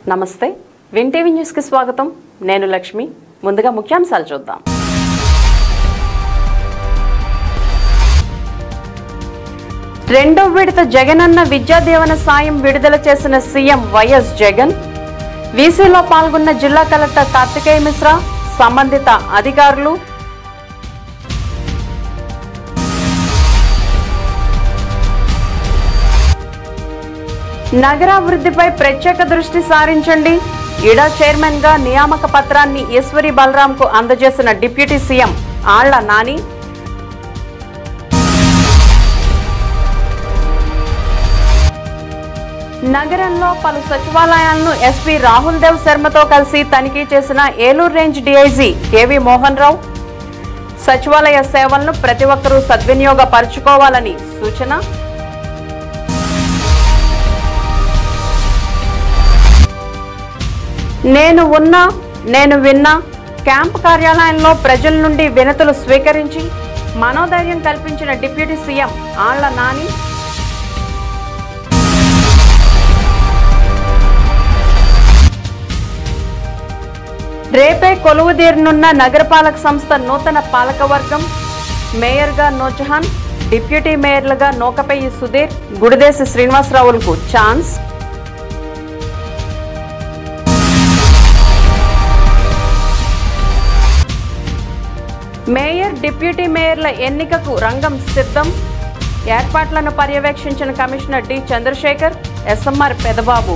నమస్తే win TV న్యూస్కి స్వాగతం నేను లక్ష్మి ముందుగా ముఖ్యాంశాలు చూద్దాం రెండో విడత జగనన్న విద్యా దీవెన సాయం విడుదల చేసిన సీఎం వైఎస్ జగన్ వీసీలో పాల్గొన్న జిల్లా కలెక్టర్ కార్తికేయ మిశ్రా సంబంధిత అధికారులు నగరాభివృద్ధిపై ప్రత్యేక దృష్టి సారించండి ఇడా చైర్మన్ గా నియామక పత్రాన్ని ఈశ్వరి బలరాంకు అందజేసిన డిప్యూటీ సీఎం ఆళ్ల నాని నగరంలో పలు సచివాలయాలను ఎస్పీ రాహుల్ దేవ్ శర్మతో కలిసి తనిఖీ చేసిన Eluru range DIG KV Mohan Rao సచివాలయ సేవలను ప్రతి ఒక్కరూ సద్వినియోగపరుచుకోవాలని సూచన నేను ఉన్నా నేను విన్నా క్యాంప్ కార్యాలయంలో ప్రజల నుండి వినతులు స్వీకరించి మనోధైర్యం కల్పించిన డిప్యూటీ సీఎం ఆళ్ల నాని రేపే కొలువుదీరనున్న నగరపాలక సంస్థ నూతన పాలకవర్గం మేయర్గా నూజహాన్ డిప్యూటీ మేయర్లుగా నోకపల్లి సుధీర్ గుడిదేశి శ్రీనివాసరావులకు ఛాన్స్ మేయర్ డిప్యూటీ మేయర్ల ఎన్నికకు రంగం సిద్ధం ఏర్పాట్లను పర్యవేక్షించిన commissioner D Chandrasekhar SMR Pedababu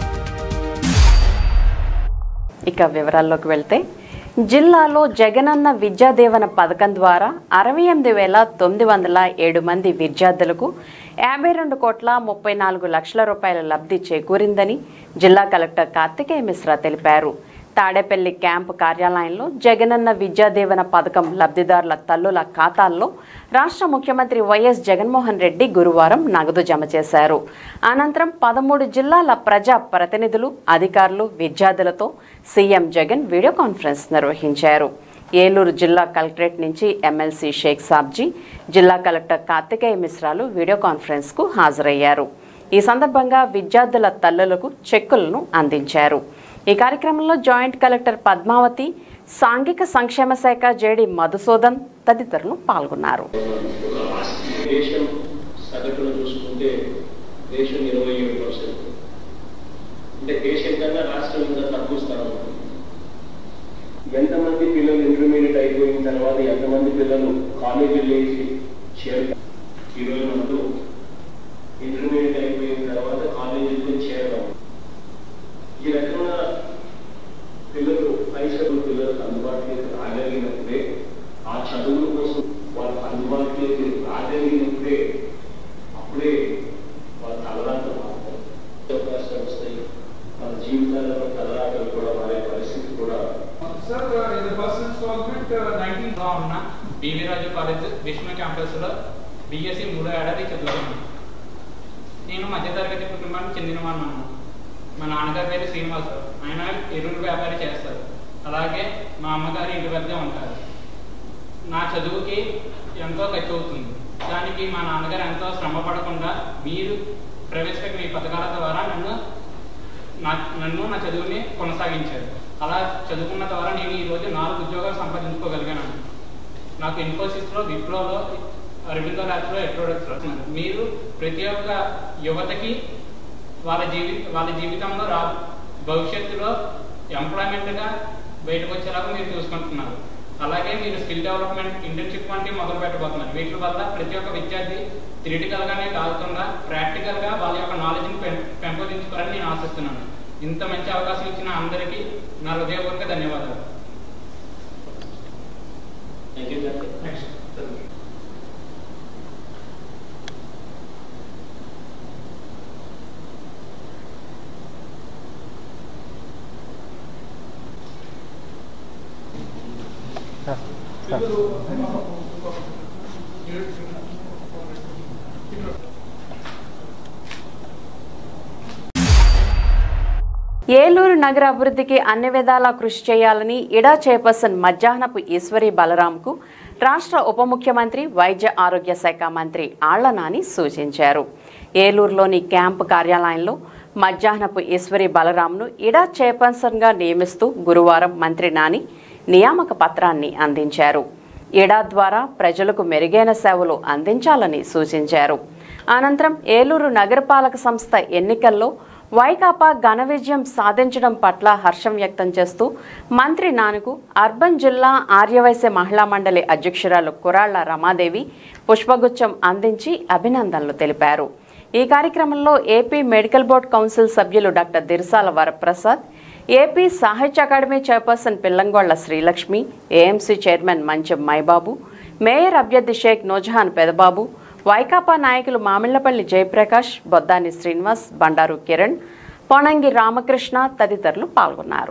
ఇక వివరాల్లోకి వెళ్తే జిల్లాలో జగనన్న విద్యాదీవన పథకం ద్వారా అరవై ఎనిమిది వేల తొమ్మిది వందల ఏడు మంది విద్యార్థులకు యాభై రెండు కోట్ల ముప్పై నాలుగు లక్షల రూపాయల లబ్ధి చేకూరిందని జిల్లా కలెక్టర్ కార్తికేయ మిశ్రా తెలిపారు తాడేపల్లి క్యాంపు కార్యాలయంలో జగనన్న విద్యాదీవన పథకం లబ్ధిదారుల తల్లుల ఖాతాల్లో రాష్ట్ర ముఖ్యమంత్రి వైఎస్ జగన్మోహన్ రెడ్డి గురువారం నగదు జమ చేశారు అనంతరం పదమూడు జిల్లాల ప్రజా ప్రతినిధులు అధికారులు విద్యార్థులతో సీఎం జగన్ వీడియో కాన్ఫరెన్స్ నిర్వహించారు ఏలూరు జిల్లా కలెక్టరేట్ నుంచి ఎమ్మెల్సీ షేక్ సాబ్జీ జిల్లా కలెక్టర్ కార్తికేయ మిశ్రాలు వీడియో కాన్ఫరెన్స్కు హాజరయ్యారు ఈ సందర్భంగా విద్యార్థుల తల్లులకు చెక్కులను అందించారు ఈ కార్యక్రమంలో జాయింట్ కలెక్టర్ పద్మావతి సాంఘిక సంక్షేమ శాఖ జేడి మధుసూదన్ తదితరులు పాల్గొన్నారు దేశం సగటును చూసుకుంటే దేశం ఇరవై ఏడు పర్సెంట్ అంటే దేశం కన్నా రాష్ట్రం ఇంకా తక్కువ స్థానం ఉంది. ఎంతమంది పిల్లలు ఇంటర్మీడియట్ అయిపోయిన తర్వాత ఎంతమంది పిల్లలు కాలేజీ లేచి చేరుతారు ఈరోజు మనకు ఇంటర్మీడియట్ అయిపోయిన తర్వాత కాలేజీలో చేరడం ఈ రకంగా పిల్లలు హై చదువు పిల్లలకు అందుబాటులోకి రాగలిగినప్పుడే ఆ చదువుల కోసం వాళ్ళకి అందుబాటులోకి రాగలిగినప్పుడే అప్పుడే వాళ్ళ తలరాతలు మారుతాయి అవకాశాలు వస్తాయి వాళ్ళ జీవితాలలో తలరాతలు కూడా మారే పరిస్థితి కూడా Sir, uh, in the first installment, uh, 19 లో ఉన్న బీవీ రాజు కాలేజ్ విష్ణు క్యాంపస్లో బీఎస్సీ మూడో ఏడాది చదువుతున్నాను నేను మధ్యతరగతి కుటుంబానికి చెందినవాడిని మా నాన్నగారి పేరు శ్రీనివాసరావు ఆయన ఎరువులు వ్యాపారి చేస్తారు అలాగే మా అమ్మగారు ఇంటి వద్దే ఉంటారు నా చదువుకి ఎంతో ఖర్చు అవుతుంది దానికి మా నాన్నగారు ఎంతో శ్రమ పడకుండా మీరు ప్రవేశపెట్టిన ఈ పథకాల ద్వారా నన్ను నా నన్ను నా చదువుని కొనసాగించారు అలా చదువుకున్న ద్వారా నేను ఈరోజు నాలుగు ఉద్యోగాలు సంపాదించుకోగలిగాను నాకు ఇన్ఫోసిస్లో విప్రోలో అరవిందో ల్యాబ్స్లో ఎట్రోడక్స్లో మీరు ప్రతి ఒక్క యువతకి వాళ్ళ జీవి వాళ్ళ జీవితంలో రా భవిష్యత్తులో ఎంప్లాయ్మెంట్గా బయటకు వచ్చేలాగా మీరు చూసుకుంటున్నారు అలాగే మీరు స్కిల్ డెవలప్మెంట్ ఇంటర్న్షిప్ వంటివి మొదలు పెట్టబోతున్నారు వీటి వల్ల ప్రతి ఒక్క విద్యార్థి థిరిటికల్గానే కాకుండా ప్రాక్టికల్గా వాళ్ళ యొక్క నాలెడ్జ్ని పెం పెంపొందించుకోవాలని నేను ఆశిస్తున్నాను ఇంత మంచి అవకాశం ఇచ్చిన అందరికీ నా హృదయపూర్వక ధన్యవాదాలు థ్యాంక్ యూ Next. ఏలూరు నగర అభివృద్ధికి అన్ని విధాలా కృషి చేయాలని ఇడా చైర్పర్సన్ మధ్యాహ్నపు ఈశ్వరి బలరాంకు రాష్ట్ర ఉప ముఖ్యమంత్రి వైద్య ఆరోగ్య శాఖ మంత్రి ఆళ్ల నాని సూచించారు ఏలూరులోని క్యాంపు కార్యాలయంలో మధ్యాహ్నపు ఈశ్వరి బలరాంను ఇడా చైర్పర్సన్గా నియమిస్తూ గురువారం మంత్రి నాని నియామక పత్రాన్ని అందించారు ఇడా ద్వారా ప్రజలకు మెరుగైన సేవలు అందించాలని సూచించారు అనంతరం ఏలూరు నగరపాలక సంస్థ ఎన్నికల్లో వైకాపా ఘన విజయం సాధించడం పట్ల హర్షం వ్యక్తం చేస్తూ మంత్రి నానుకు అర్బన్ జిల్లా ఆర్యవైశ్య మహిళా మండలి అధ్యక్షురాలు కురాళ్ల రమాదేవి పుష్పగుచ్చం అందించి అభినందనలు తెలిపారు ఈ కార్యక్రమంలో ఏపీ మెడికల్ బోర్డ్ కౌన్సిల్ సభ్యులు doctor Dirsala Varaprasad A P Sahitya academy chairperson Pillangolla Srilakshmi A M C chairman Mancham Maibabu mayor అభ్యర్థి షేక్ నూజహాన్ పెదబాబు వైకాపా నాయకులు మామిళ్లపల్లి జయప్రకాష్ బొద్దాని శ్రీనివాస్ బండారు కిరణ్ పొనంగి రామకృష్ణ తదితరులు పాల్గొన్నారు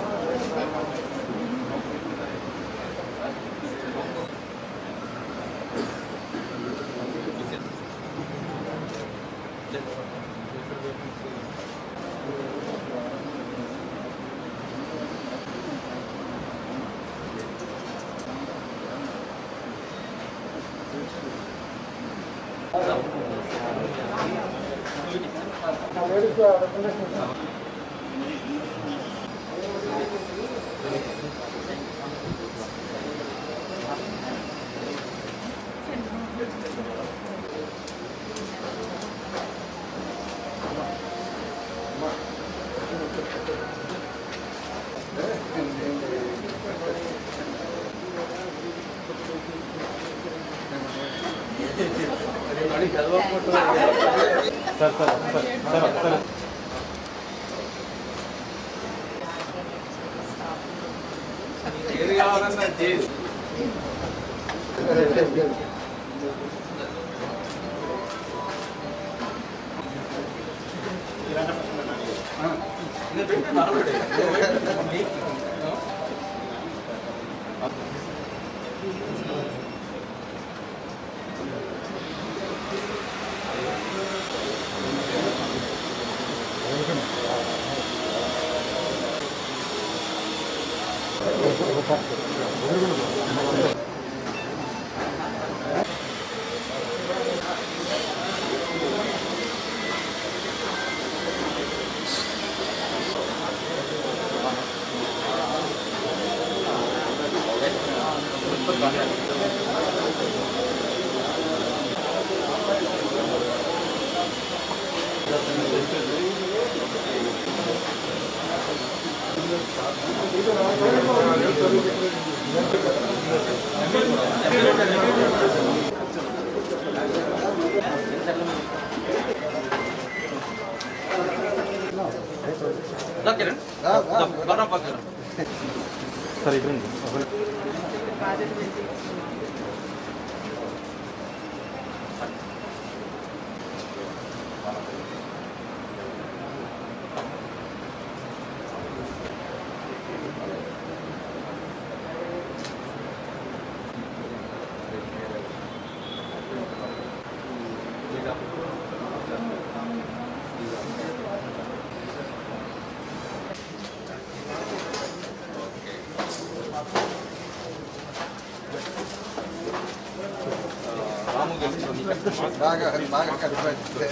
బాగా బాగా కలిపి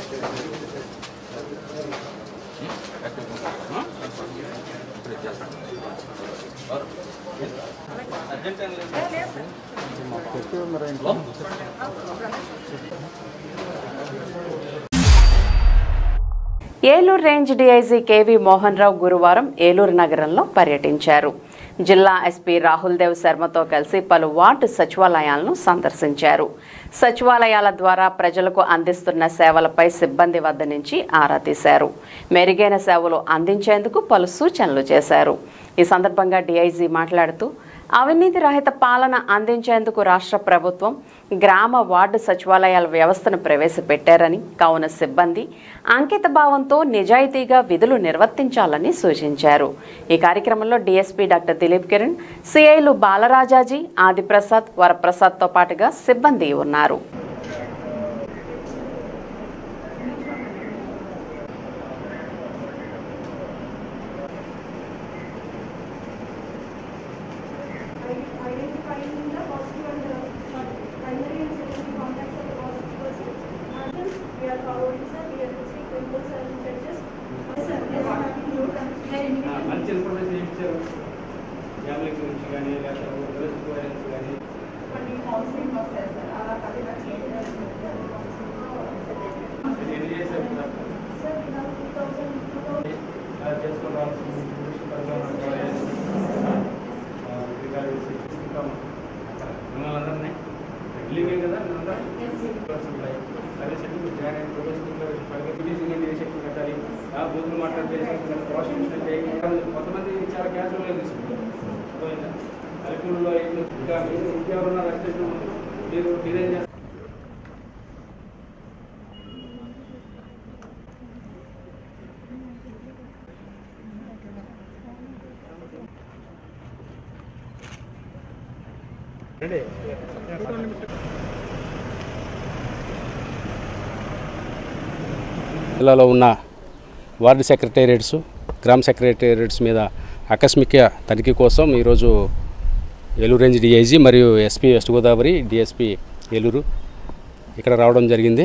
Eluru range DIG KV Mohan Rao గురువారం ఏలూరు నగరంలో పర్యటించారు జిల్లా ఎస్పీ రాహుల్ దేవ్ శర్మతో కలిసి పలు వార్డు సచివాలయాలను సందర్శించారు సచివాలయాల ద్వారా ప్రజలకు అందిస్తున్న సేవలపై సిబ్బంది వద్ద నుంచి ఆరా తీశారు మెరుగైన సేవలు అందించేందుకు పలు సూచనలు చేశారు ఈ సందర్భంగా డీఐజీ మాట్లాడుతూ అవినీతి రహిత పాలన అందించేందుకు రాష్ట్ర ప్రభుత్వం గ్రామ వార్డు సచివాలయాల వ్యవస్థను ప్రవేశపెట్టారని కావున సిబ్బంది అంకిత భావంతో నిజాయితీగా విధులు నిర్వర్తించాలని సూచించారు ఈ కార్యక్రమంలో డీఎస్పీ డాక్టర్ దిలీప్ కిరణ్ సిఐలు బాలరాజాజీ ఆదిప్రసాద్ వరప్రసాద్తో పాటుగా సిబ్బంది ఉన్నారు identifying the positive and the sorry, primary and secondary contacts of the positive person. And this we are following, sir, we are listing clinical service judges మంచి ఇన్ఫర్మేషన్ ఏమి ఇచ్చారు ఫ్యామిలీ గురించి కానీ లేకపోతే డొమెస్టిక్ వైలెన్స్ కానీ కొన్ని కౌన్సిలింగ్ వస్తాయి sir అలా పది చేంజ్ మీరు ఎన్ని చేశారు సార్ సార్ ఇలా టూ థౌజండ్ టూ థౌజండ్ ఇలా చేసుకోవాల్సిన ఇంగ్లీష్ పరిజ్ఞానం కాలేజ్, ఆ, అగ్రికల్చర్ సిస్టమ్ ఇంకా మిమ్మల్ని అందరినీ రిలీవింగ్ కదా మీరంతా పర్సెంట్ లైఫ్ అదే చెప్పి మీరు జాయిన్ అయిన ప్రొఫెషనల్గా పైగా రిలీజింగ్ అంటే ఏ శక్తి పెట్టాలి ఆ బూతులు మాట్లాడితే ప్రాసిక్యూషన్ చేయాలి కొంతమంది చాలా క్యాజువల్గా తీసుకుంటారు అర్థమైందా? పల్లెటూరులో ఇప్పుడు ఇంకా మీరు ఇంకెవరున్నా రెస్ట్రిక్షన్ మీరు డిజైన్ చేస్తారు జిల్లాలో ఉన్న వార్డు సెక్రటేరియట్స్ గ్రామ సెక్రటేరియట్స్ మీద ఆకస్మిక తనిఖీ కోసం ఈరోజు ఏలూరు రేంజ్ డిఐజీ మరియు S P west Godavari D S P Eluru ఇక్కడ రావడం జరిగింది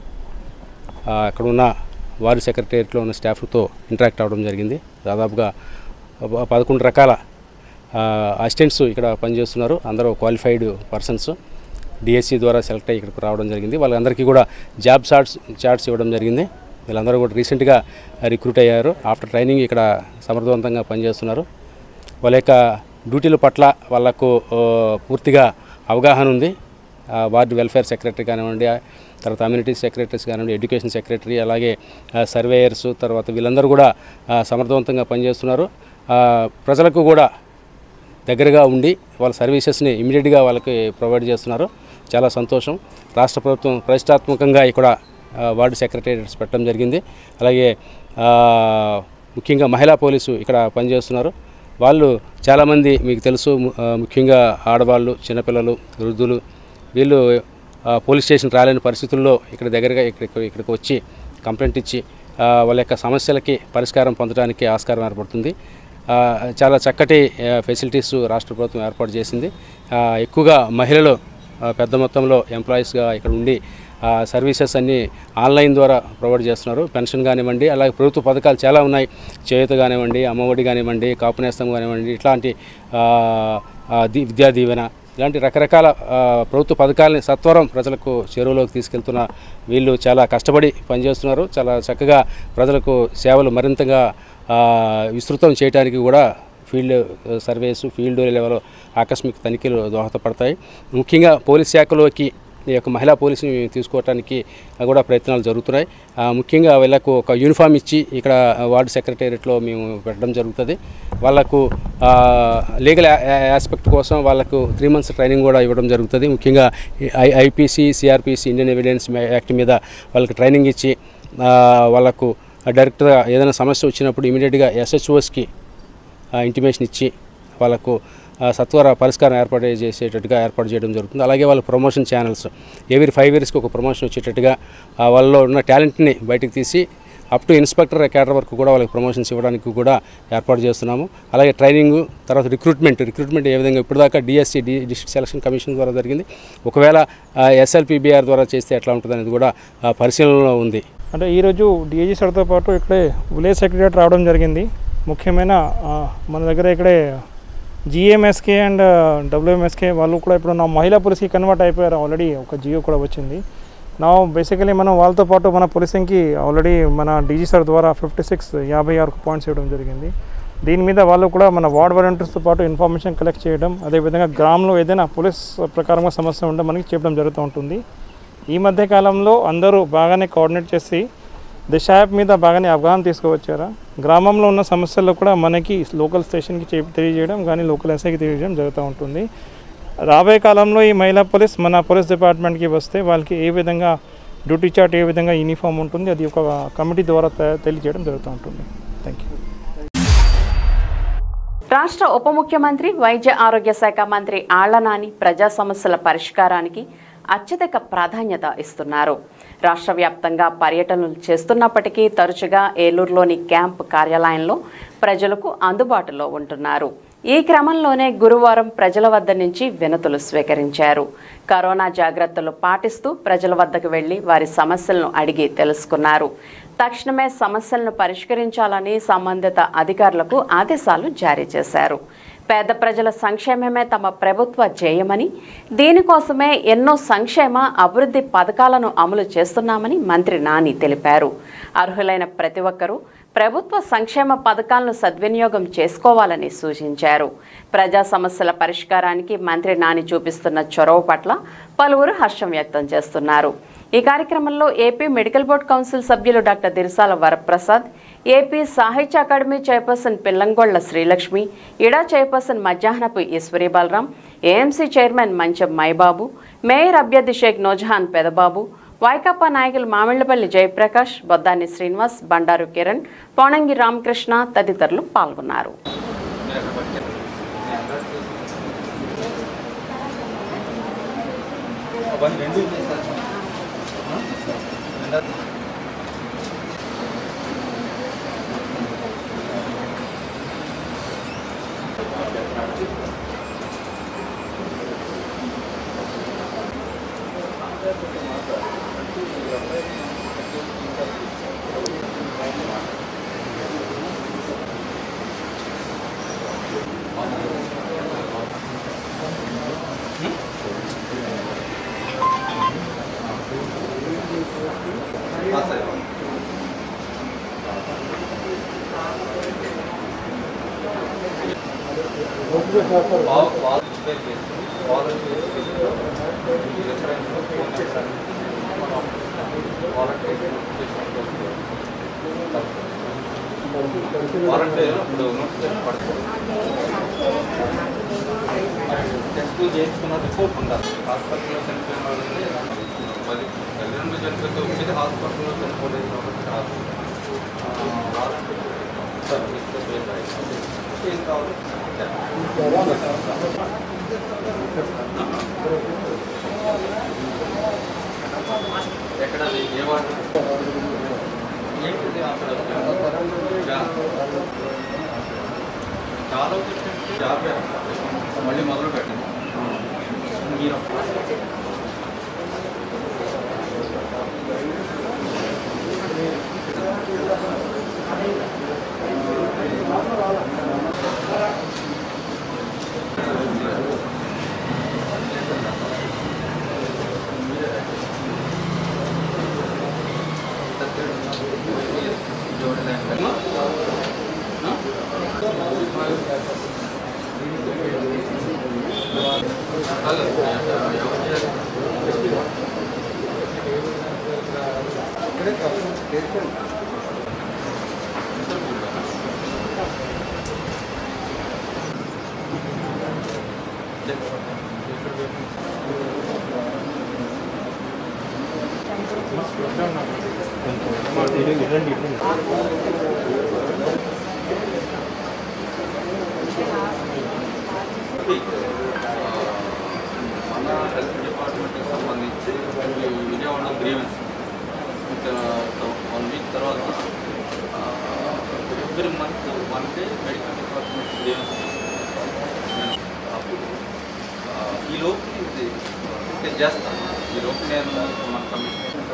ఆ, అక్కడ ఉన్న వార్డు సెక్రటేరియట్లో ఉన్న స్టాఫ్తో ఇంటరాక్ట్ అవ్వడం జరిగింది దాదాపుగా ప- పదకొండు రకాల అసిస్టెంట్స్ ఇక్కడ పనిచేస్తున్నారు అందరూ క్వాలిఫైడ్ పర్సన్స్ డిఎస్సి ద్వారా సెలెక్ట్ అయ్యి ఇక్కడికి రావడం జరిగింది వాళ్ళందరికీ కూడా జాబ్ చార్ట్స్ చార్ట్స్ ఇవ్వడం జరిగింది వీళ్ళందరూ కూడా రీసెంట్గా రిక్రూట్ అయ్యారు ఆఫ్టర్ ట్రైనింగ్ ఇక్కడ సమర్థవంతంగా పనిచేస్తున్నారు వాళ్ళ యొక్క డ్యూటీల పట్ల వాళ్ళకు ఆ, పూర్తిగా అవగాహన ఉంది ఆ, వార్డు వెల్ఫేర్ సెక్రటరీ కానివ్వండి ఆ తర్వాత కమ్యూనిటీ సెక్రటరీస్ కానివ్వండి ఎడ్యుకేషన్ సెక్రటరీ అలాగే సర్వేయర్స్ తర్వాత వీళ్ళందరూ కూడా ఆ, సమర్థవంతంగా పనిచేస్తున్నారు ఆ, ప్రజలకు కూడా దగ్గరగా ఉండి వాళ్ళ సర్వీసెస్ని ఇమీడియట్గా వాళ్ళకి ప్రొవైడ్ చేస్తున్నారు చాలా సంతోషం రాష్ట్ర ప్రభుత్వం ప్రతిష్టాత్మకంగా ఇక్కడ ఆ, వార్డు సెక్రటేరియట్స్ పెట్టడం జరిగింది అలాగే ఆ, ముఖ్యంగా మహిళా పోలీసు ఇక్కడ పనిచేస్తున్నారు వాళ్ళు చాలామంది మీకు తెలుసు ము- ఆ, ముఖ్యంగా ఆడవాళ్ళు చిన్నపిల్లలు వృద్ధులు వీళ్ళు ఆ, పోలీస్ స్టేషన్ రాలేని పరిస్థితుల్లో ఇక్కడ దగ్గరగా ఇక్కడ ఇక్కడికి వచ్చి కంప్లైంట్ ఇచ్చి ఆ, వాళ్ళ యొక్క సమస్యలకి పరిష్కారం పొందడానికి ఆస్కారం ఏర్పడుతుంది ఆ, చాలా చక్కటి ఆ, ఫెసిలిటీస్ రాష్ట్ర ప్రభుత్వం ఏర్పాటు చేసింది ఆ, ఎక్కువగా మహిళలు ఆ, పెద్ద మొత్తంలో ఎంప్లాయీస్గా ఇక్కడ ఉండి ఆ, సర్వీసెస్ అన్నీ ఆన్లైన్ ద్వారా ప్రొవైడ్ చేస్తున్నారు పెన్షన్ కానివ్వండి అలాగే ప్రభుత్వ పథకాలు చాలా ఉన్నాయి చేయూత కానివ్వండి అమ్మఒడి కానివ్వండి కాపునేస్తం కానివ్వండి ఇట్లాంటి ఆ, ఆ, ది- విద్యా దీవెన ఇలాంటి రకరకాల ఆ, ప్రభుత్వ పథకాలని సత్వరం ప్రజలకు చెరువులోకి తీసుకెళ్తున్న వీళ్ళు చాలా కష్టపడి పనిచేస్తున్నారు చాలా చక్కగా ప్రజలకు సేవలు మరింతగా ఆ, విస్తృతం చేయడానికి కూడా ఫీల్డ్ సర్వేస్ ఫీల్డ్ లెవెల్ ఆకస్మిక తనిఖీలు దోహదపడతాయి ముఖ్యంగా పోలీస్ శాఖలోకి ఈ యొక్క మహిళా పోలీసుని తీసుకోవడానికి కూడా ప్రయత్నాలు జరుగుతున్నాయి ఆ, ముఖ్యంగా వీళ్ళకు ఒక యూనిఫామ్ ఇచ్చి ఇక్కడ వార్డు సెక్రటేరియట్లో మేము పెట్టడం జరుగుతుంది వాళ్ళకు లీగల్ ఆస్పెక్ట్ కోసం వాళ్ళకు త్రీ మంత్స్ ట్రైనింగ్ కూడా ఇవ్వడం జరుగుతుంది ముఖ్యంగా I I P C C R P C Indian evidence act మీద వాళ్ళకి ట్రైనింగ్ ఇచ్చి ఆ, వాళ్ళకు డైరెక్ట్గా ఏదైనా సమస్య వచ్చినప్పుడు ఇమీడియట్గా ఎస్హెచ్ఓస్కి ఇంటిమేషన్ ఇచ్చి వాళ్ళకు ఆ, సత్వర పరిష్కారం ఏర్పాటు చేసేటట్టుగా ఏర్పాటు చేయడం జరుగుతుంది అలాగే వాళ్ళ ప్రమోషన్ ఛానల్స్ ఎవరి ఫైవ్ ఇయర్స్కి ఒక ప్రమోషన్ వచ్చేటట్టుగా ఆ, వాళ్ళలో ఉన్న టాలెంట్ని బయటకు తీసి అప్ టు ఇన్స్పెక్టర్ క్యాడర్ వరకు కూడా వాళ్ళకి ప్రమోషన్స్ ఇవ్వడానికి కూడా ఏర్పాటు చేస్తున్నాము అలాగే ట్రైనింగ్ తర్వాత రిక్రూట్మెంట్ రిక్రూట్మెంట్ ఏ విధంగా ఇప్పటిదాకా D S C D district selection commission ద్వారా జరిగింది ఒకవేళ ఎస్ఎల్పిబిఆర్ ద్వారా చేస్తే ఎట్లా ఉంటుంది అనేది కూడా ఆ, పరిశీలనలో ఉంది అంటే ఈరోజు డిఐజీ సార్తో పాటు ఇక్కడే విలేజ్ సెక్రటరీ రావడం జరిగింది ముఖ్యమైన ఆ, మన దగ్గర ఇక్కడే జిఎంఎస్కే అండ్ డబ్ల్యూఎంఎస్కే వాళ్ళు కూడా ఇప్పుడు నా మహిళా పోలీస్కి కన్వర్ట్ అయిపోయారు ఆల్రెడీ ఒక జియో కూడా వచ్చింది నా బేసికలీ మనం వాళ్ళతో పాటు మన పోలీసింగ్కి ఆల్రెడీ మన డీజీ సార్ ద్వారా ఫిఫ్టీ సిక్స్ యాభై ఆరు పాయింట్స్ ఇవ్వడం జరిగింది దీని మీద వాళ్ళు కూడా మన వార్డ్ వాలంటీర్స్తో పాటు ఇన్ఫర్మేషన్ కలెక్ట్ చేయడం అదేవిధంగా గ్రామంలో ఏదైనా పోలీస్ ప్రకారంగా సమస్య ఉంటే మనకి చెప్పడం జరుగుతూ ఉంటుంది ఈ మధ్య కాలంలో అందరూ బాగానే కోఆర్డినేట్ చేసి దిశ యాప్ మీద బాగానే అవగాహన తీసుకువచ్చారా గ్రామంలో ఉన్న సమస్యలు కూడా మనకి లోకల్ స్టేషన్కి చే- తెలియజేయడం కానీ లోకల్ ఎస్ఐకి తెలియజేయడం జరుగుతూ ఉంటుంది రాబోయే కాలంలో ఈ మహిళా పోలీస్ మన పోలీస్ డిపార్ట్మెంట్కి వస్తే వాళ్ళకి ఏ విధంగా డ్యూటీ చార్ట్ ఏ విధంగా యూనిఫామ్ ఉంటుంది అది ఒక కమిటీ ద్వారా తె- తెలియజేయడం జరుగుతూ ఉంటుంది థ్యాంక్ యూ రాష్ట్ర ఉప ముఖ్యమంత్రి వైద్య ఆరోగ్య శాఖ మంత్రి ఆళ్లనాని ప్రజా సమస్యల పరిష్కారానికి అత్యధిక ప్రాధాన్యత ఇస్తున్నారు రాష్ట్ర వ్యాప్తంగా పర్యటనలు చేస్తున్నప్పటికీ తరచుగా ఏలూరులోని క్యాంప్ కార్యాలయంలో ప్రజలకు అందుబాటులో ఉంటున్నారు ఈ క్రమంలోనే గురువారం ప్రజల వద్ద నుంచి వినతులు స్వీకరించారు కరోనా జాగ్రత్తలు పాటిస్తూ ప్రజల వద్దకు వెళ్లి వారి సమస్యలను అడిగి తెలుసుకున్నారు తక్షణమే సమస్యలను పరిష్కరించాలని సంబంధిత అధికారులకు ఆదేశాలు జారీ చేశారు పేద ప్రజల సంక్షేమమే తమ ప్రభుత్వ ధ్యేయమని దీనికోసమే ఎన్నో సంక్షేమ అభివృద్ధి పథకాలను అమలు చేస్తున్నామని మంత్రి నాని తెలిపారు అర్హులైన ప్రతి ఒక్కరూ ప్రభుత్వ సంక్షేమ పథకాలను సద్వినియోగం చేసుకోవాలని సూచించారు ప్రజా సమస్యల పరిష్కారానికి మంత్రి నాని చూపిస్తున్న చొరవ పట్ల పలువురు హర్షం వ్యక్తం చేస్తున్నారు ఈ కార్యక్రమంలో ఏపీ మెడికల్ బోర్డు కౌన్సిల్ సభ్యులు doctor Dirisala Varaprasad A P Sahitya academy chairperson Pillangolla Srilakshmi ఇడా chairperson Madhyahnapu Eswari Balaram A M C chairman Mancham Maibabu mayor అభ్యర్థి షేక్ నోజహాన్ పెదబాబు వైకాపా నాయకులు మామిళ్లపల్లి జయప్రకాష్ బొద్దాని శ్రీనివాస్ బండారు కిరణ్ పోనంగి రామకృష్ణ తదితరులు పాల్గొన్నారు టెస్టులు చేయించుకున్న రిపోర్ట్ ఉండాలి హాస్పిటల్లో చనిపోయిన వాళ్ళకి మరి తల్లిదండ్రులు చనిపోతే వచ్చేది హాస్పిటల్లో చనిపోలేదు కాబట్టి రాదు ఆ, వాళ్ళకి సర్వీస్లో పేరు రాయాలి. ఏం కావాలి ఎక్కడ అది? ఏ వార్డు ఏంటిది అక్కడ జా- చాలా వచ్చేసి జాబ్ మళ్ళీ మొదలు పెట్టండి మీరు మన హెల్త్ డిపార్ట్మెంట్కి సంబంధించి ఈ విజయవాడ గ్రీవెన్స్ వన్ వీక్ తర్వాత every month one day medical department grievance అప్పుడు ఆ, ఈ లోపు ఇది నేను చేస్తాను ఈ లోపు నేను మన కమిషనర్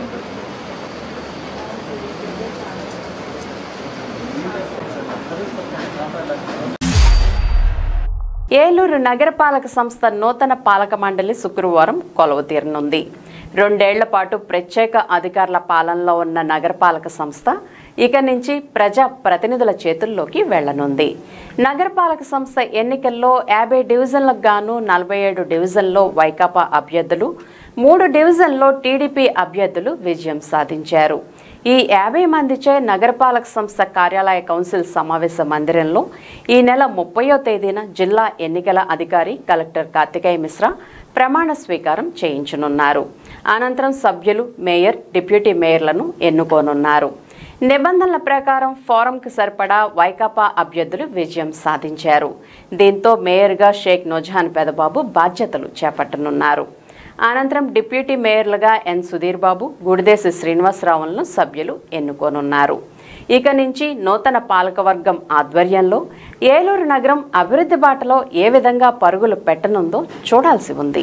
ఏలూరు నగరపాలక సంస్థ నూతన పాలక మండలి శుక్రవారం కొలువు తీరనుంది రెండేళ్ల పాటు ప్రత్యేక అధికారుల పాలనలో ఉన్న నగరపాలక సంస్థ ఇక నుంచి ప్రజా ప్రతినిధుల చేతుల్లోకి వెళ్లనుంది నగరపాలక సంస్థ ఎన్నికల్లో యాభై డివిజన్లకు గాను నలభై ఏడు డివిజన్లో వైకాపా అభ్యర్థులు మూడు డివిజన్లో టీడీపీ అభ్యర్థులు విజయం సాధించారు ఈ యాభై మందిచే నగరపాలక సంస్థ కార్యాలయ కౌన్సిల్ సమావేశ మందిరంలో ఈ నెల ముప్పయో తేదీన జిల్లా ఎన్నికల అధికారి కలెక్టర్ కార్తికేయ మిశ్రా ప్రమాణ స్వీకారం చేయించనున్నారు అనంతరం సభ్యులు మేయర్ డిప్యూటీ మేయర్లను ఎన్నుకోనున్నారు నిబంధనల ప్రకారం ఫోరంకు సరిపడా వైకాపా అభ్యర్థులు విజయం సాధించారు దీంతో మేయర్గా షేక్ నొజహాన్ పెదబాబు బాధ్యతలు చేపట్టనున్నారు అనంతరం డిప్యూటీ మేయర్లుగా ఎన్ సుధీర్ బాబు గుడిదేశి శ్రీనివాసరావులను సభ్యులు ఎన్నుకోనున్నారు ఇక నుంచి నూతన పాలకవర్గం ఆధ్వర్యంలో ఏలూరు నగరం అభివృద్ధి బాటలో ఏ విధంగా పరుగులు పెట్టనుందో చూడాల్సి ఉంది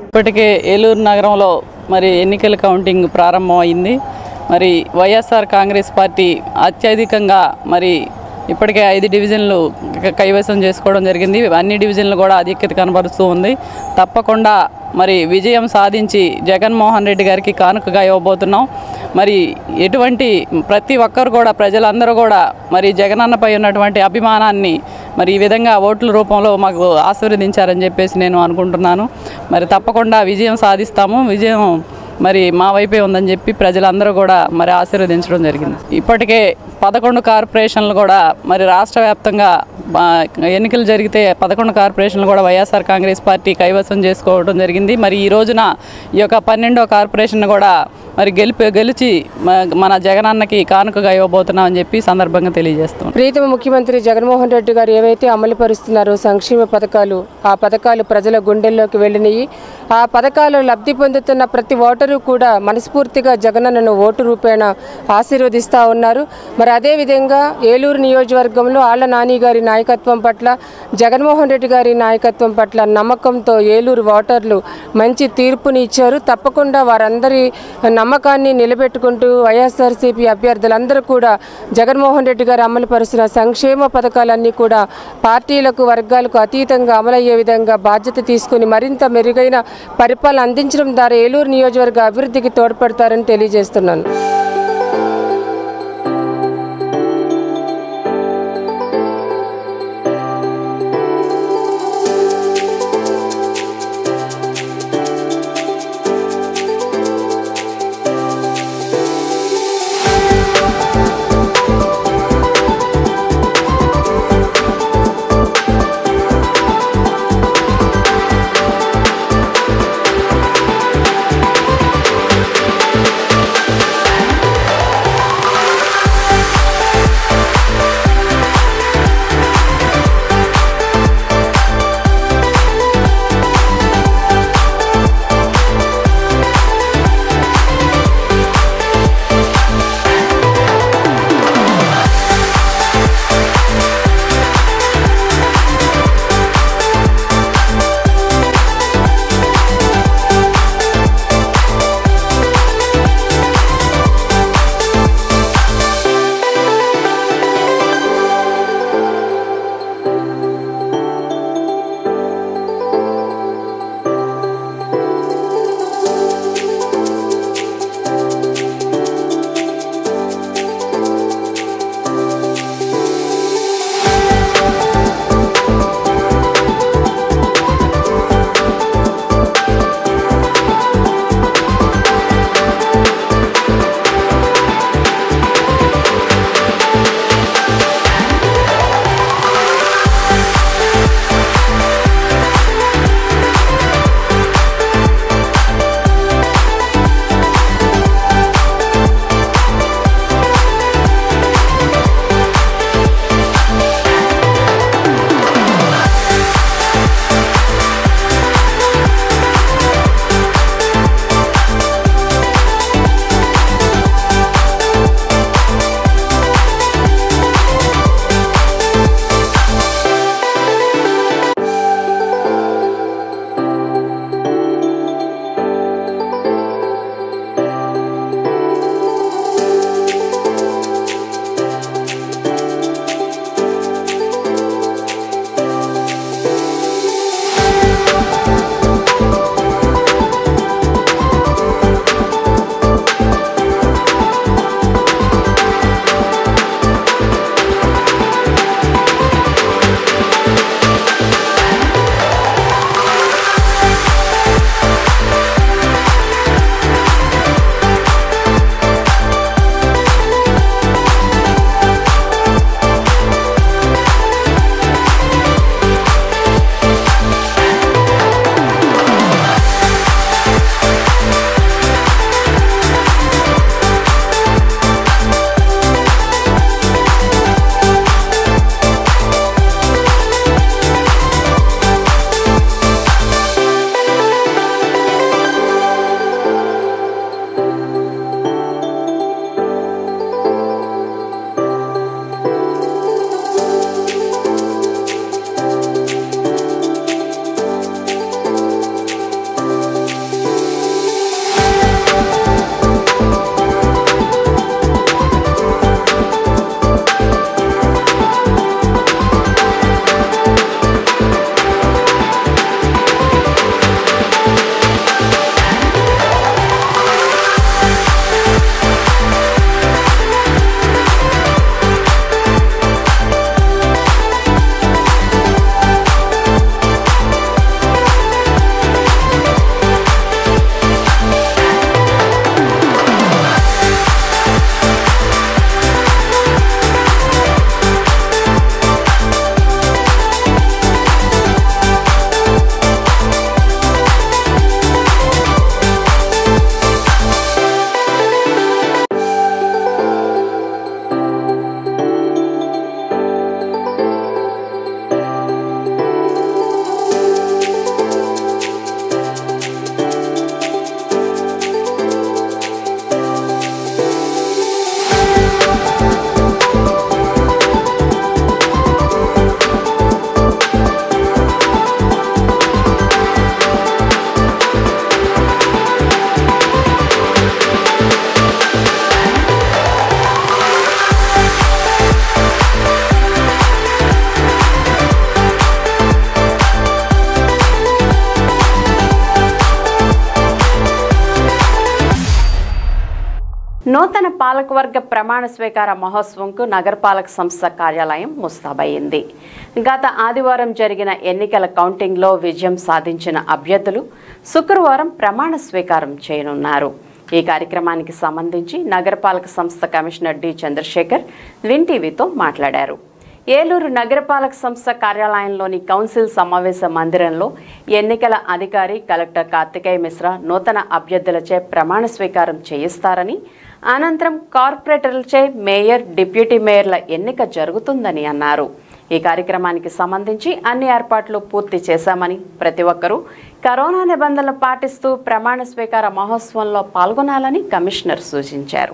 ఇప్పటికే ఏలూరు నగరంలో మరి ఎన్నికల కౌంటింగ్ ప్రారంభమైంది మరి వైఎస్ఆర్ కాంగ్రెస్ పార్టీ అత్యధికంగా మరి ఇప్పటికే ఐదు డివిజన్లు క- కైవసం చేసుకోవడం జరిగింది అన్ని డివిజన్లు కూడా ఆధిక్యత కనబరుస్తూ ఉంది తప్పకుండా మరి విజయం సాధించి జగన్మోహన్ రెడ్డి గారికి కానుకగా ఇవ్వబోతున్నాం మరి ఎటువంటి ప్రతి ఒక్కరు కూడా ప్రజలందరూ కూడా మరి జగనన్నపై ఉన్నటువంటి అభిమానాన్ని మరి ఈ విధంగా ఓట్ల రూపంలో మాకు ఆశీర్వదించారని చెప్పేసి నేను అనుకుంటున్నాను మరి తప్పకుండా విజయం సాధిస్తాము విజయం మరి మా వైపే ఉందని చెప్పి ప్రజలందరూ కూడా మరి ఆశీర్వదించడం జరిగింది ఇప్పటికే పదకొండు కార్పొరేషన్లు కూడా మరి రాష్ట్ర వ్యాప్తంగా ఆ, ఎన్నికలు జరిగితే పదకొండు కార్పొరేషన్లు కూడా వైఎస్ఆర్ కాంగ్రెస్ పార్టీ కైవసం చేసుకోవడం జరిగింది మరి ఈ రోజున ఈ యొక్క పన్నెండో కార్పొరేషన్ కూడా మరి గెలిపి గెలిచి మ- మన జగనన్నకి కానుకగా ఇవ్వబోతున్నామని చెప్పి ఈ సందర్భంగా తెలియజేస్తున్నాం ప్రీతమ ముఖ్యమంత్రి జగన్మోహన్ రెడ్డి గారు ఏవైతే అమలు పరుస్తున్నారో సంక్షేమ పథకాలు ఆ పథకాలు ప్రజల గుండెల్లోకి వెళ్ళినాయి ఆ పథకాలు లబ్ధి పొందుతున్న ప్రతి ఓటరు కూడా మనస్ఫూర్తిగా జగనన్నను ఓటు రూపేణ ఆశీర్వదిస్తూ ఉన్నారు మరి అదేవిధంగా ఏలూరు నియోజకవర్గంలో ఆళ్ల నాని గారి నాయకత్వం పట్ల జగన్మోహన్ రెడ్డి గారి నాయకత్వం పట్ల నమ్మకంతో ఏలూరు ఓటర్లు మంచి తీర్పుని ఇచ్చారు తప్పకుండా వారందరి నమ్మకాన్ని నిలబెట్టుకుంటూ వైఎస్ఆర్సీపీ అభ్యర్థులందరూ కూడా జగన్మోహన్ రెడ్డి గారు అమలు పరుస్తున్న సంక్షేమ పథకాలన్నీ కూడా పార్టీలకు వర్గాలకు అతీతంగా అమలయ్యే విధంగా బాధ్యత తీసుకుని మరింత మెరుగైన పరిపాలన అందించడం ద్వారా ఏలూరు నియోజకవర్గ అభివృద్ధికి తోడ్పడతారని తెలియజేస్తున్నాను Thank నూతన పాలకవర్గ ప్రమాణ స్వీకార మహోత్సవంకు నగరపాలక సంస్థ కార్యాలయం ముస్తాబయింది గత ఆదివారం జరిగిన ఎన్నికల కౌంటింగ్లో విజయం సాధించిన అభ్యర్థులు శుక్రవారం ప్రమాణ స్వీకారం చేయనున్నారు ఈ కార్యక్రమానికి సంబంధించి నగరపాలక సంస్థ కమిషనర్ డి చంద్రశేఖర్ విన్ టీవీతో మాట్లాడారు ఏలూరు నగరపాలక సంస్థ కార్యాలయంలోని కౌన్సిల్ సమావేశ మందిరంలో ఎన్నికల అధికారి కలెక్టర్ కార్తికేయ మిశ్రా నూతన అభ్యర్థులచే ప్రమాణ స్వీకారం చేయిస్తారని అనంతరం కార్పొరేటర్లచే మేయర్ డిప్యూటీ మేయర్ల ఎన్నిక జరుగుతుందని అన్నారు ఈ కార్యక్రమానికి సంబంధించి అన్ని ఏర్పాట్లు పూర్తి చేశామని ప్రతి ఒక్కరూ కరోనా నిబంధనలు పాటిస్తూ ప్రమాణ స్వీకార మహోత్సవంలో పాల్గొనాలని కమిషనర్ సూచించారు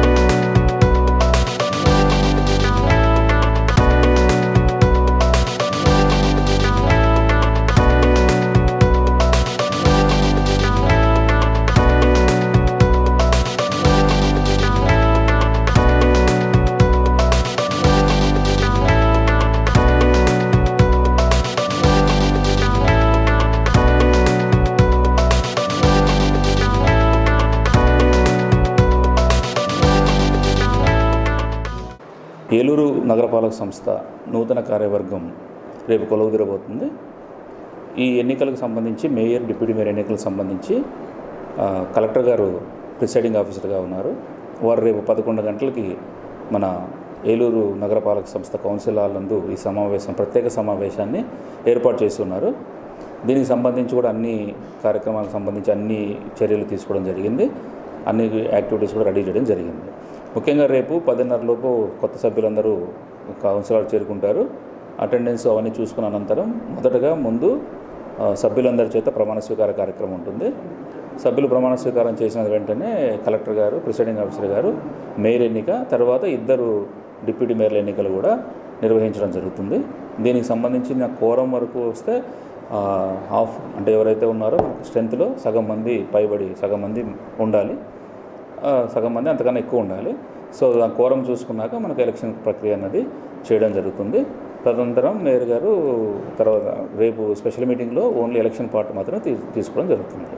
ఏలూరు నగరపాలక సంస్థ నూతన కార్యవర్గం రేపు కొలువుదీరబోతుంది ఈ ఎన్నికలకు సంబంధించి మేయర్ డిప్యూటీ మేయర్ ఎన్నికలకు సంబంధించి ఆ, కలెక్టర్ గారు ప్రిసైడింగ్ ఆఫీసర్గా ఉన్నారు వారు రేపు పదకొండు గంటలకి మన ఏలూరు నగరపాలక సంస్థ కౌన్సిల్ హాల్ నందు ఈ సమావేశం ప్రత్యేక సమావేశాన్ని ఏర్పాటు చేసి ఉన్నారు దీనికి సంబంధించి కూడా అన్ని కార్యక్రమాలకు సంబంధించి అన్ని చర్యలు తీసుకోవడం జరిగింది అన్ని యాక్టివిటీస్ కూడా రెడీ చేయడం జరిగింది ముఖ్యంగా రేపు పదిన్నర లోపు కొత్త సభ్యులందరూ కౌన్సిలర్ చేరుకుంటారు అటెండెన్స్ అవన్నీ చూసుకున్న అనంతరం మొదటగా ముందు ఆ, సభ్యులందరి చేత ప్రమాణ స్వీకార కార్యక్రమం ఉంటుంది సభ్యులు ప్రమాణ స్వీకారం చేసిన వెంటనే కలెక్టర్ గారు ప్రిసైడింగ్ ఆఫీసర్ గారు మేయర్ ఎన్నిక తర్వాత ఇద్దరు డిప్యూటీ మేయర్ల ఎన్నికలు కూడా నిర్వహించడం జరుగుతుంది దీనికి సంబంధించిన కోరం వరకు వస్తే ఆ, హాఫ్ అంటే ఎవరైతే ఉన్నారో స్ట్రెంత్లో సగం మంది పైబడి సగం మంది ఉండాలి ఆ, సగం మంది అంతకన్నా ఎక్కువ ఉండాలి సో ఆ కోరం చూసుకున్నాక మనకు ఎలక్షన్ ప్రక్రియ అన్నది చేయడం జరుగుతుంది తదనంతరం మేయర్ గారు తర్వాత రేపు స్పెషల్ మీటింగ్లో ఓన్లీ ఎలక్షన్ పార్ట్ మాత్రమే తీ తీసుకోవడం జరుగుతుంది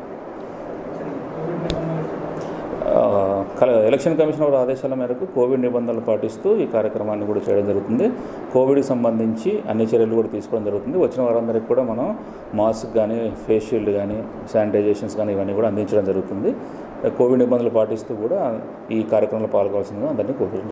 ఆ, కల- ఎలక్షన్ కమిషన్ వారి ఆదేశాల మేరకు కోవిడ్ నిబంధనలు పాటిస్తూ ఈ కార్యక్రమాన్ని కూడా చేయడం జరుగుతుంది కోవిడ్కి సంబంధించి అన్ని చర్యలు కూడా తీసుకోవడం జరుగుతుంది వచ్చిన వారందరికీ కూడా మనం మాస్క్ కానీ ఫేస్ షీల్డ్ కానీ శానిటైజేషన్స్ కానీ ఇవన్నీ కూడా అందించడం జరుగుతుంది కోవిడ్ నిబంధనలు పాటిస్తూ కూడా ఈ కార్యక్రమంలో పాల్గొవాల్సిందిగా అందరినీ కోరుతున్నాను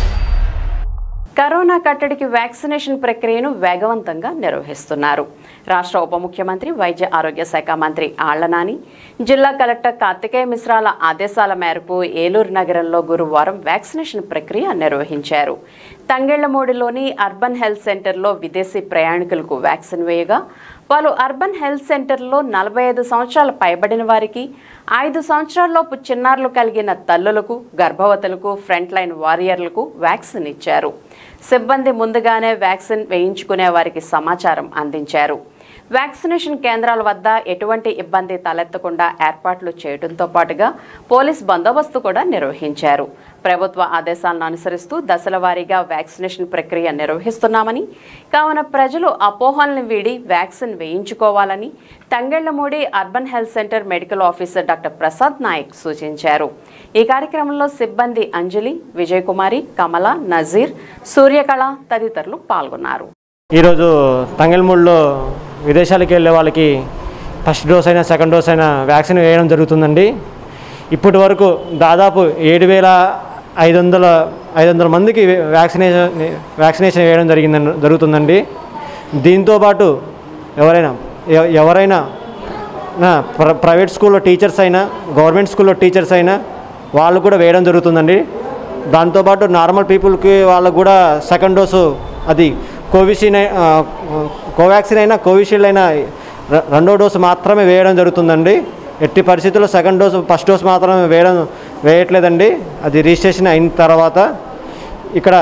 కరోనా కట్టడికి వ్యాక్సినేషన్ ప్రక్రియను వేగవంతంగా నిర్వహిస్తున్నారు రాష్ట్ర ఉప ముఖ్యమంత్రి వైద్య ఆరోగ్య శాఖ మంత్రి ఆళ్లనాని జిల్లా కలెక్టర్ కార్తికేయ మిశ్రాల ఆదేశాల మేరకు ఏలూరు నగరంలో గురువారం వ్యాక్సినేషన్ ప్రక్రియ నిర్వహించారు తంగెళ్లమూడిలోని అర్బన్ హెల్త్ సెంటర్లో విదేశీ ప్రయాణికులకు వ్యాక్సిన్ వేయగా పలు అర్బన్ హెల్త్ సెంటర్లో నలభై ఐదు సంవత్సరాల పైబడిన వారికి ఐదు సంవత్సరాల్లోపు చిన్నారులు కలిగిన తల్లులకు గర్భవతులకు ఫ్రంట్ లైన్ వారియర్లకు వ్యాక్సిన్ ఇచ్చారు సిబ్బంది ముందుగానే వ్యాక్సిన్ వేయించుకునే వారికి సమాచారం అందించారు వ్యాక్సినేషన్ కేంద్రాల వద్ద ఎటువంటి ఇబ్బంది తలెత్తకుండా ఏర్పాట్లు చేయడంతో పాటుగా పోలీస్ బందోబస్తు కూడా నిర్వహించారు ప్రభుత్వ ఆదేశాలను అనుసరిస్తూ దశల వారీగా వ్యాక్సినేషన్ ప్రక్రియ నిర్వహిస్తున్నామని కావున ప్రజలు అపోహలను వీడి వ్యాక్సిన్ వేయించుకోవాలని Tangellamudi urban health centre medical officer doctor Prasad Naik సూచించారు ఈ కార్యక్రమంలో సిబ్బంది అంజలి విజయకుమారి కమల నజీర్ సూర్యకళ తదితరులు పాల్గొన్నారు ఈరోజు తంగెల్మూడిలో విదేశాలకు వెళ్ళే వాళ్ళకి ఫస్ట్ డోస్ అయినా సెకండ్ డోస్ అయినా వ్యాక్సిన్ వేయడం జరుగుతుందండి ఇప్పటి వరకు దాదాపు ఏడు వేల ఐదు వందల ఐదు వందల మందికి వ్యాక్సినేషన్ వ్యాక్సినేషన్ వేయడం జరిగిందండి జరుగుతుందండి దీంతోపాటు ఎవరైనా ఎవ- ఎవరైనా నా ప్ర ప్రైవేట్ స్కూల్లో టీచర్స్ అయినా గవర్నమెంట్ స్కూల్లో టీచర్స్ అయినా వాళ్ళు కూడా వేయడం జరుగుతుందండి దాంతోపాటు నార్మల్ పీపుల్కి వాళ్ళకు కూడా సెకండ్ డోసు అది కోవిషీన్ అయి- ఆ, కోవాక్సిన్ అయినా కోవిషీల్డ్ అయినా రె- రెండో డోసు మాత్రమే వేయడం జరుగుతుందండి ఎట్టి పరిస్థితుల్లో సెకండ్ డోసు ఫస్ట్ డోస్ మాత్రమే వేయడం వేయట్లేదండి అది రిజిస్ట్రేషన్ అయిన తర్వాత ఇక్కడ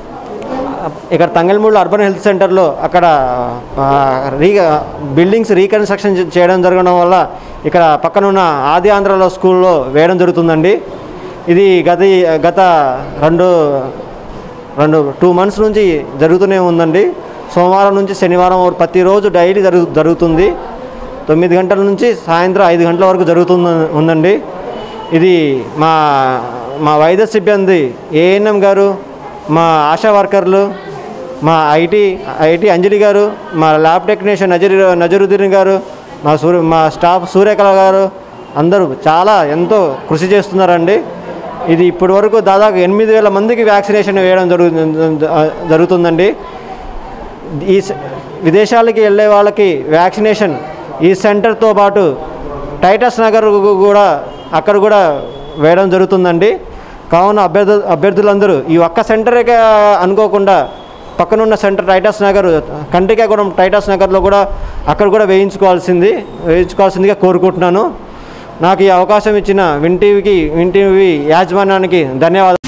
ఇక్కడ తంగల్మూడు అర్బన్ హెల్త్ సెంటర్లో అక్కడ ఆ, రీ బిల్డింగ్స్ రీకన్స్ట్రక్షన్ చే- చేయడం జరగడం వల్ల ఇక్కడ పక్కన ఉన్న ఆది ఆంధ్రలో స్కూల్లో వేయడం జరుగుతుందండి ఇది గత గత రెండు రెండు టూ మంత్స్ నుంచి జరుగుతూనే ఉందండి సోమవారం నుంచి శనివారం వరకు ప్రతిరోజు డైలీ జరుగు జరుగుతుంది తొమ్మిది గంటల నుంచి సాయంత్రం ఐదు గంటల వరకు జరుగుతుంది ఉందండి ఇది మా మా వైద్య సిబ్బంది ఏఎన్ఎం గారు మా ఆశా వర్కర్లు మా ఐటీ ఐటీ అంజలి గారు మా ల్యాబ్ టెక్నీషియన్ నజరు నజరుద్దీన్ గారు మా సూర్య మా స్టాఫ్ సూర్యకళ గారు అందరూ చాలా ఎంతో కృషి చేస్తున్నారండి ఇది ఇప్పటి వరకు దాదాపు ఎనిమిది వేల మందికి వ్యాక్సినేషన్ వేయడం జరుగుతుంది జరుగుతుందండి ఈ స- విదేశాలకి వెళ్ళే వాళ్ళకి వ్యాక్సినేషన్ ఈ సెంటర్తో పాటు టైటస్ నగర్ గు- కూడా అక్కడ కూడా వేయడం జరుగుతుందండి కావున అభ్యర్థు అభ్యర్థులందరూ ఈ ఒక్క సెంటర్కే అనుకోకుండా పక్కనున్న centre Titus Nagar Kantikagudem Titus నగర్లో కూడా అక్కడ కూడా వేయించుకోవాల్సింది వేయించుకోవాల్సిందిగా కోరుకుంటున్నాను నాకు ఈ అవకాశం ఇచ్చిన విన్ టీవీకి విన్ టీవీ యాజమాన్యానికి ధన్యవాదాలు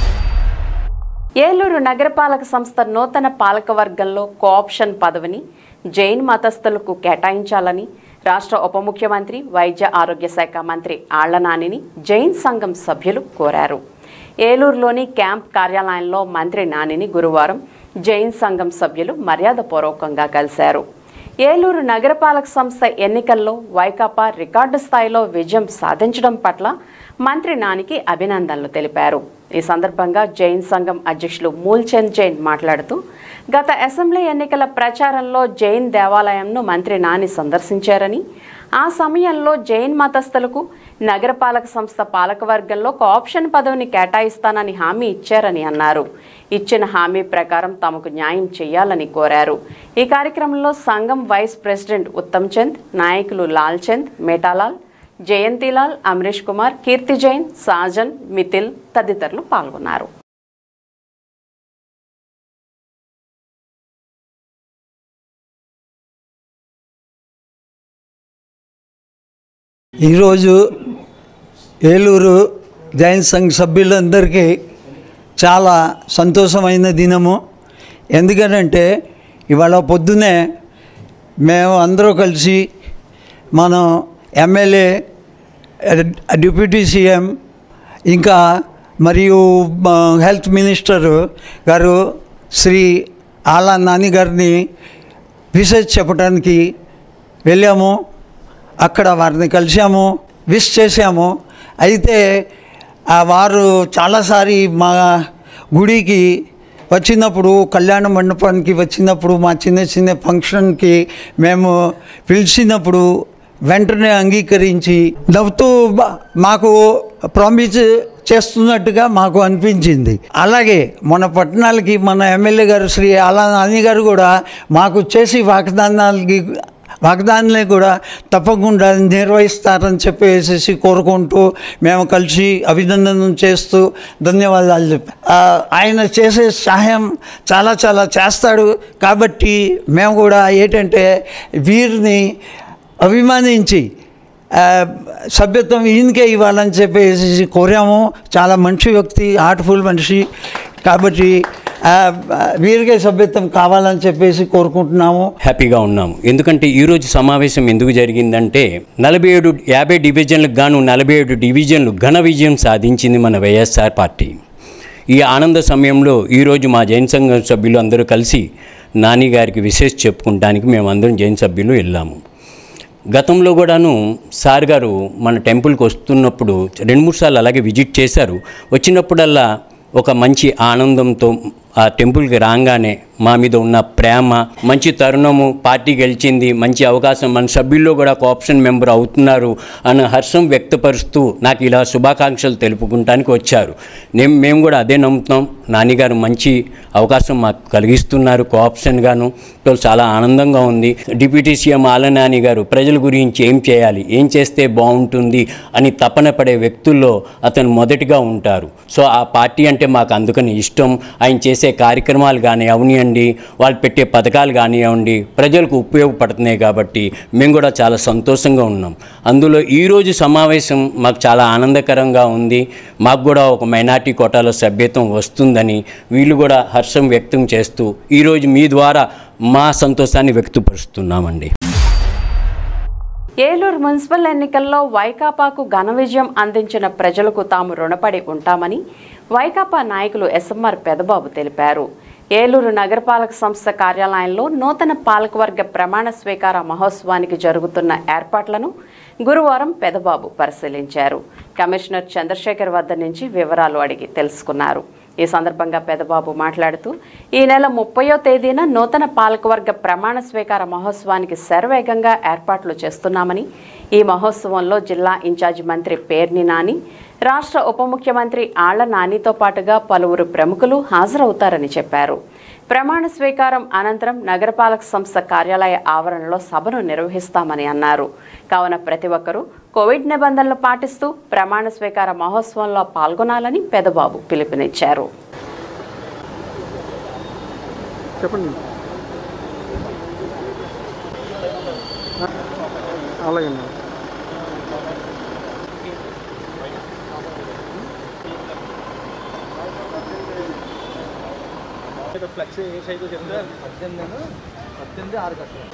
ఏలూరు నగరపాలక సంస్థ నూతన పాలకవర్గంలో కోఆప్షన్ పదవిని జైన్ మతస్థులకు కేటాయించాలని రాష్ట్ర ఉప ముఖ్యమంత్రి వైద్య ఆరోగ్య శాఖ మంత్రి ఆళ్ల నానిని జైన్ సంఘం సభ్యులు కోరారు ఏలూరులోని క్యాంప్ కార్యాలయంలో మంత్రి నానిని గురువారం జైన్ సంఘం సభ్యులు మర్యాదపూర్వకంగా కలిశారు ఏలూరు నగరపాలక సంస్థ ఎన్నికల్లో వైకాపా రికార్డు స్థాయిలో విజయం సాధించడం పట్ల మంత్రి నానికి అభినందనలు తెలిపారు ఈ సందర్భంగా జైన్ సంఘం అధ్యక్షులు మూల్చంద్ జైన్ మాట్లాడుతూ గత అసెంబ్లీ ఎన్నికల ప్రచారంలో జైన్ దేవాలయంను మంత్రి నాని సందర్శించారని ఆ సమయంలో జైన్ మతస్థులకు నగరపాలక సంస్థ పాలకవర్గంలో ఆప్షన్ పదవిని కేటాయిస్తానని హామీ ఇచ్చారని అన్నారు ఇచ్చిన హామీ ప్రకారం తమకు న్యాయం చేయాలని కోరారు ఈ కార్యక్రమంలో సంఘం వైస్ ప్రెసిడెంట్ ఉత్తమ్ చంద్ నాయకులు లాల్ చంద్ మేటాలాల్ జయంతిలాల్ అమరీష్ కుమార్ కీర్తి జైన్ సాజన్ మిథిల్ తదితరులు పాల్గొన్నారు ఈరోజు ఏలూరు జైన్ సంఘ్ సభ్యులందరికీ చాలా సంతోషమైన దినము ఎందుకనంటే ఇవాళ పొద్దునే మేము అందరూ కలిసి మనం ఎమ్మెల్యే డిప్యూటీ సీఎం ఇంకా మరియు మా హెల్త్ మినిస్టర్ గారు శ్రీ ఆలా నాని గారిని విసేజ్ చెప్పడానికి వెళ్ళాము అక్కడ వారిని కలిసాము విష్ చేశాము అయితే ఆ వారు చాలాసారి మా గుడికి వచ్చినప్పుడు కళ్యాణ మండపానికి వచ్చినప్పుడు మా చిన్న చిన్న ఫంక్షన్కి మేము పిలిచినప్పుడు వెంటనే అంగీకరించి నవ్వుతూ బా- మాకు ప్రామిస్ చేస్తున్నట్టుగా మాకు అనిపించింది అలాగే మన పట్టణాలకి మన ఎమ్మెల్యే గారు శ్రీ అలా నాని గారు కూడా మాకు చేసి వాగ్దానాలకి వాగ్దానాన్ని కూడా తప్పకుండా నిర్వహిస్తారని చెప్పేసి కోరుకుంటూ మేము కలిసి అభినందనం చేస్తూ ధన్యవాదాలు చెప్పి ఆ, ఆయన చేసే సహాయం చాలా చాలా చేస్తాడు కాబట్టి మేము కూడా ఏంటంటే వీరిని అభిమానించి ఆ, సభ్యత్వం ఈయనకే ఇవ్వాలని చెప్పేసి కోరాము చాలా మంచి వ్యక్తి హార్ట్ఫుల్ మనిషి కాబట్టి ఆ, వీరికే సభ్యత్వం కావాలని చెప్పేసి కోరుకుంటున్నాము హ్యాపీగా ఉన్నాము ఎందుకంటే ఈరోజు సమావేశం ఎందుకు జరిగిందంటే నలభై ఏడు యాభై డివిజన్లకు గాను నలభై ఏడు డివిజన్లు ఘన విజయం సాధించింది మన వైఎస్ఆర్ పార్టీ ఈ ఆనంద సమయంలో ఈరోజు మా జైన్ సంఘం సభ్యులు అందరూ కలిసి నాని గారికి విశేష చెప్పుకుంటానికి మేమందరం జైన్ సభ్యులు వెళ్ళాము గతంలో కూడాను సార్ గారు మన టెంపుల్కి వస్తున్నప్పుడు రెండు మూడు సార్లు అలాగే విజిట్ చేశారు వచ్చినప్పుడల్లా ఒక మంచి ఆనందంతో ఆ టెంపుల్కి రాగానే మా మీద ఉన్న ప్రేమ మంచి తరుణము పార్టీ గెలిచింది మంచి అవకాశం మన సభ్యుల్లో కూడా ఒక ఆప్షన్ మెంబర్ అవుతున్నారు అన్న హర్షం వ్యక్తపరుస్తూ నాకు ఇలా శుభాకాంక్షలు తెలుపుకుంటానికి వచ్చారు నేను మేము కూడా అదే నమ్ముతాం నాన్నగారు మంచి అవకాశం మాకు కలిగిస్తున్నారు కోఆప్షన్గాను సో చాలా ఆనందంగా ఉంది డిప్యూటీ సీఎం ఆలనాని గారు ప్రజల గురించి ఏం చేయాలి ఏం చేస్తే బాగుంటుంది అని తపన పడే వ్యక్తుల్లో అతను మొదటిగా ఉంటారు సో ఆ పార్టీ అంటే మాకు అందుకని ఇష్టం ఆయన చేసే కార్యక్రమాలు కానీ అవనివ్వండి వాళ్ళు పెట్టే పథకాలు కానివ్వండి ప్రజలకు ఉపయోగపడుతున్నాయి కాబట్టి మేము కూడా చాలా సంతోషంగా ఉన్నాం అందులో ఈరోజు సమావేశం మాకు చాలా ఆనందకరంగా ఉంది మాకు కూడా ఒక మైనార్టీ కోటాలో సభ్యత్వం వస్తుందని వీళ్ళు కూడా హర్షం వ్యక్తం చేస్తూ ఈరోజు మీ ద్వారా మా సంతోషాన్ని వ్యక్తపరుస్తున్నామండి ఏలూరు మున్సిపల్ ఎన్నికల్లో వైకాపాకు ఘన విజయం అందించిన ప్రజలకు తాము రుణపడి ఉంటామని వైకాపా నాయకులు ఎస్ఎంఆర్ పెదబాబు తెలిపారు ఏలూరు నగరపాలక సంస్థ కార్యాలయంలో నూతన పాలకవర్గ ప్రమాణ స్వీకార మహోత్సవానికి జరుగుతున్న ఏర్పాట్లను గురువారం పెదబాబు పరిశీలించారు కమిషనర్ చంద్రశేఖర్ వద్ద నుంచి వివరాలు అడిగి తెలుసుకున్నారు ఈ సందర్భంగా పెదబాబు మాట్లాడుతూ ఈ నెల ముప్పయో తేదీన నూతన పాలకవర్గ ప్రమాణ స్వీకార మహోత్సవానికి శరవేగంగా ఏర్పాట్లు చేస్తున్నామని ఈ మహోత్సవంలో జిల్లా ఇన్ఛార్జి మంత్రి పేర్ని నాని రాష్ట్ర ఉప ముఖ్యమంత్రి ఆళ్ల నానితో పాటుగా పలువురు ప్రముఖులు హాజరవుతారని చెప్పారు ప్రమాణ స్వీకారం అనంతరం నగరపాలక సంస్థ కార్యాలయ ఆవరణలో సభను నిర్వహిస్తామని అన్నారు కావున ప్రతి ఒక్కరూ కోవిడ్ నిబంధనలు పాటిస్తూ ప్రమాణ స్వీకార మహోత్సవంలో పాల్గొనాలని పెదబాబు పిలుపునిచ్చారు చెప్పండి అలాగే ఫ్లెక్స్ ఏ సైజు చెప్తే పద్దెనిమిది పద్దెనిమిది ఆరు కట్టలు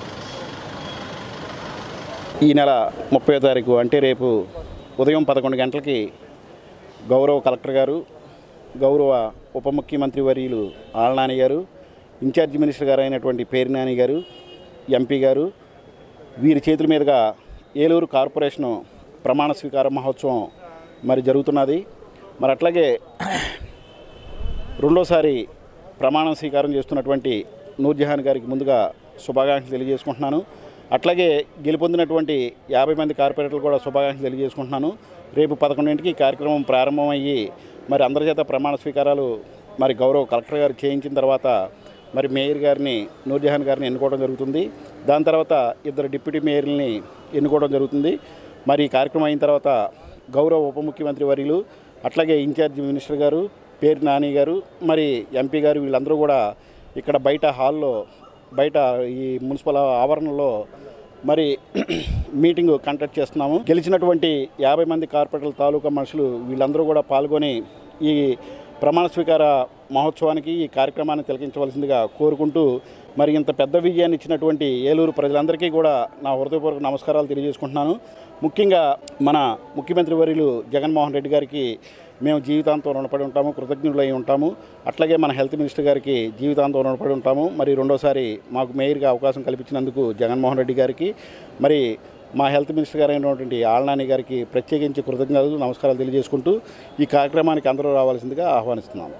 ఈ నెల ముప్పై తారీఖు అంటే రేపు ఉదయం పదకొండు గంటలకి గౌరవ కలెక్టర్ గారు గౌరవ ఉప ముఖ్యమంత్రి వర్యులు ఆళ్ళనాని గారు ఇన్ఛార్జి మినిస్టర్ గారు అయినటువంటి పేరినాని గారు ఎంపీ గారు వీరి చేతుల మీదుగా ఏలూరు కార్పొరేషను ప్రమాణ స్వీకార మహోత్సవం మరి జరుగుతున్నది మరి అట్లాగే రెండోసారి ప్రమాణ స్వీకారం చేస్తున్నటువంటి నూర్జహాన్ గారికి ముందుగా శుభాకాంక్షలు తెలియజేసుకుంటున్నాను అట్లాగే గెలుపొందినటువంటి యాభై మంది కార్పొరేటర్లు కూడా శుభాకాంక్షలు తెలియజేసుకుంటున్నాను రేపు పదకొండింటికి ఈ కార్యక్రమం ప్రారంభమయ్యి మరి అందరి చేత ప్రమాణ స్వీకారాలు మరి గౌరవ కలెక్టర్ గారు చేయించిన తర్వాత మరి మేయర్ గారిని నూర్జహాన్ గారిని ఎన్నుకోవడం జరుగుతుంది దాని తర్వాత ఇద్దరు డిప్యూటీ మేయర్ని ఎన్నుకోవడం జరుగుతుంది మరి ఈ కార్యక్రమం అయిన తర్వాత గౌరవ ఉప ముఖ్యమంత్రి వర్యులు అట్లాగే ఇన్ఛార్జి మినిస్టర్ గారు పేరు నాని గారు మరి ఎంపీ గారు వీళ్ళందరూ కూడా ఇక్కడ బయట హాల్లో బయట ఈ మున్సిపల్ ఆవరణలో మరి మీటింగ్ కండక్ట్ చేస్తున్నాము గెలిచినటువంటి యాభై మంది కార్పొరేటర్ల తాలూకా మనుషులు వీళ్ళందరూ కూడా పాల్గొని ఈ ప్రమాణ స్వీకార మహోత్సవానికి ఈ కార్యక్రమాన్ని తిలకించవలసిందిగా కోరుకుంటూ మరి ఇంత పెద్ద విజయాన్ని ఇచ్చినటువంటి ఏలూరు ప్రజలందరికీ కూడా నా హృదయపూర్వక నమస్కారాలు తెలియజేసుకుంటున్నాను ముఖ్యంగా మన ముఖ్యమంత్రి వర్యులు జగన్మోహన్ రెడ్డి గారికి మేము జీవితాంతం రుణపడి ఉంటాము కృతజ్ఞులై ఉంటాము అట్లాగే మన హెల్త్ మినిస్టర్ గారికి జీవితాంతం రుణపడి ఉంటాము మరి రెండోసారి మాకు మేయర్గా అవకాశం కల్పించినందుకు జగన్మోహన్ రెడ్డి గారికి మరి మా హెల్త్ మినిస్టర్ గారు అయినటువంటి ఆళ్ళనాని గారికి ప్రత్యేకించి కృతజ్ఞతలు నమస్కారాలు తెలియజేసుకుంటూ ఈ కార్యక్రమానికి అందరూ రావాల్సిందిగా ఆహ్వానిస్తున్నాము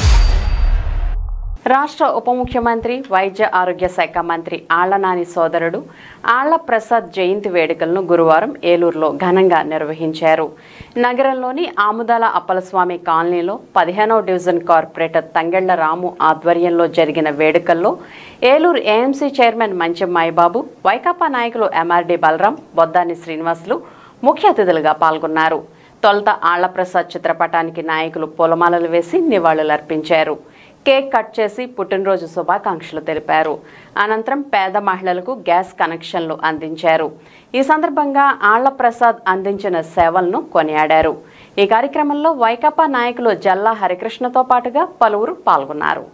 రాష్ట్ర ఉప ముఖ్యమంత్రి వైద్య ఆరోగ్య శాఖ మంత్రి ఆళ్లనాని సోదరుడు ఆళ్ల ప్రసాద్ జయంతి వేడుకలను గురువారం ఏలూరులో ఘనంగా నిర్వహించారు నగరంలోని ఆముదాల అప్పలస్వామి కాలనీలో పదిహేనవ డివిజన్ కార్పొరేటర్ తంగెళ్ల రాము ఆధ్వర్యంలో జరిగిన వేడుకల్లో ఏలూరు ఏఎంసీ చైర్మన్ మంచెం మాయిబాబు వైకాపా నాయకులు ఎంఆర్డి బలరాం బొద్దాని శ్రీనివాసులు ముఖ్య అతిథులుగా పాల్గొన్నారు తొలుత ఆళ్లప్రసాద్ చిత్రపటానికి నాయకులు పూలమాలలు వేసి నివాళులర్పించారు కేక్ కట్ చేసి పుట్టినరోజు శుభాకాంక్షలు తెలిపారు అనంతరం పేద మహిళలకు గ్యాస్ కనెక్షన్లు అందించారు ఈ సందర్భంగా ఆళ్ల ప్రసాద్ అందించిన సేవలను కొనియాడారు ఈ కార్యక్రమంలో వైకాపా నాయకులు జల్లా హరికృష్ణతో పాటుగా పలువురు పాల్గొన్నారు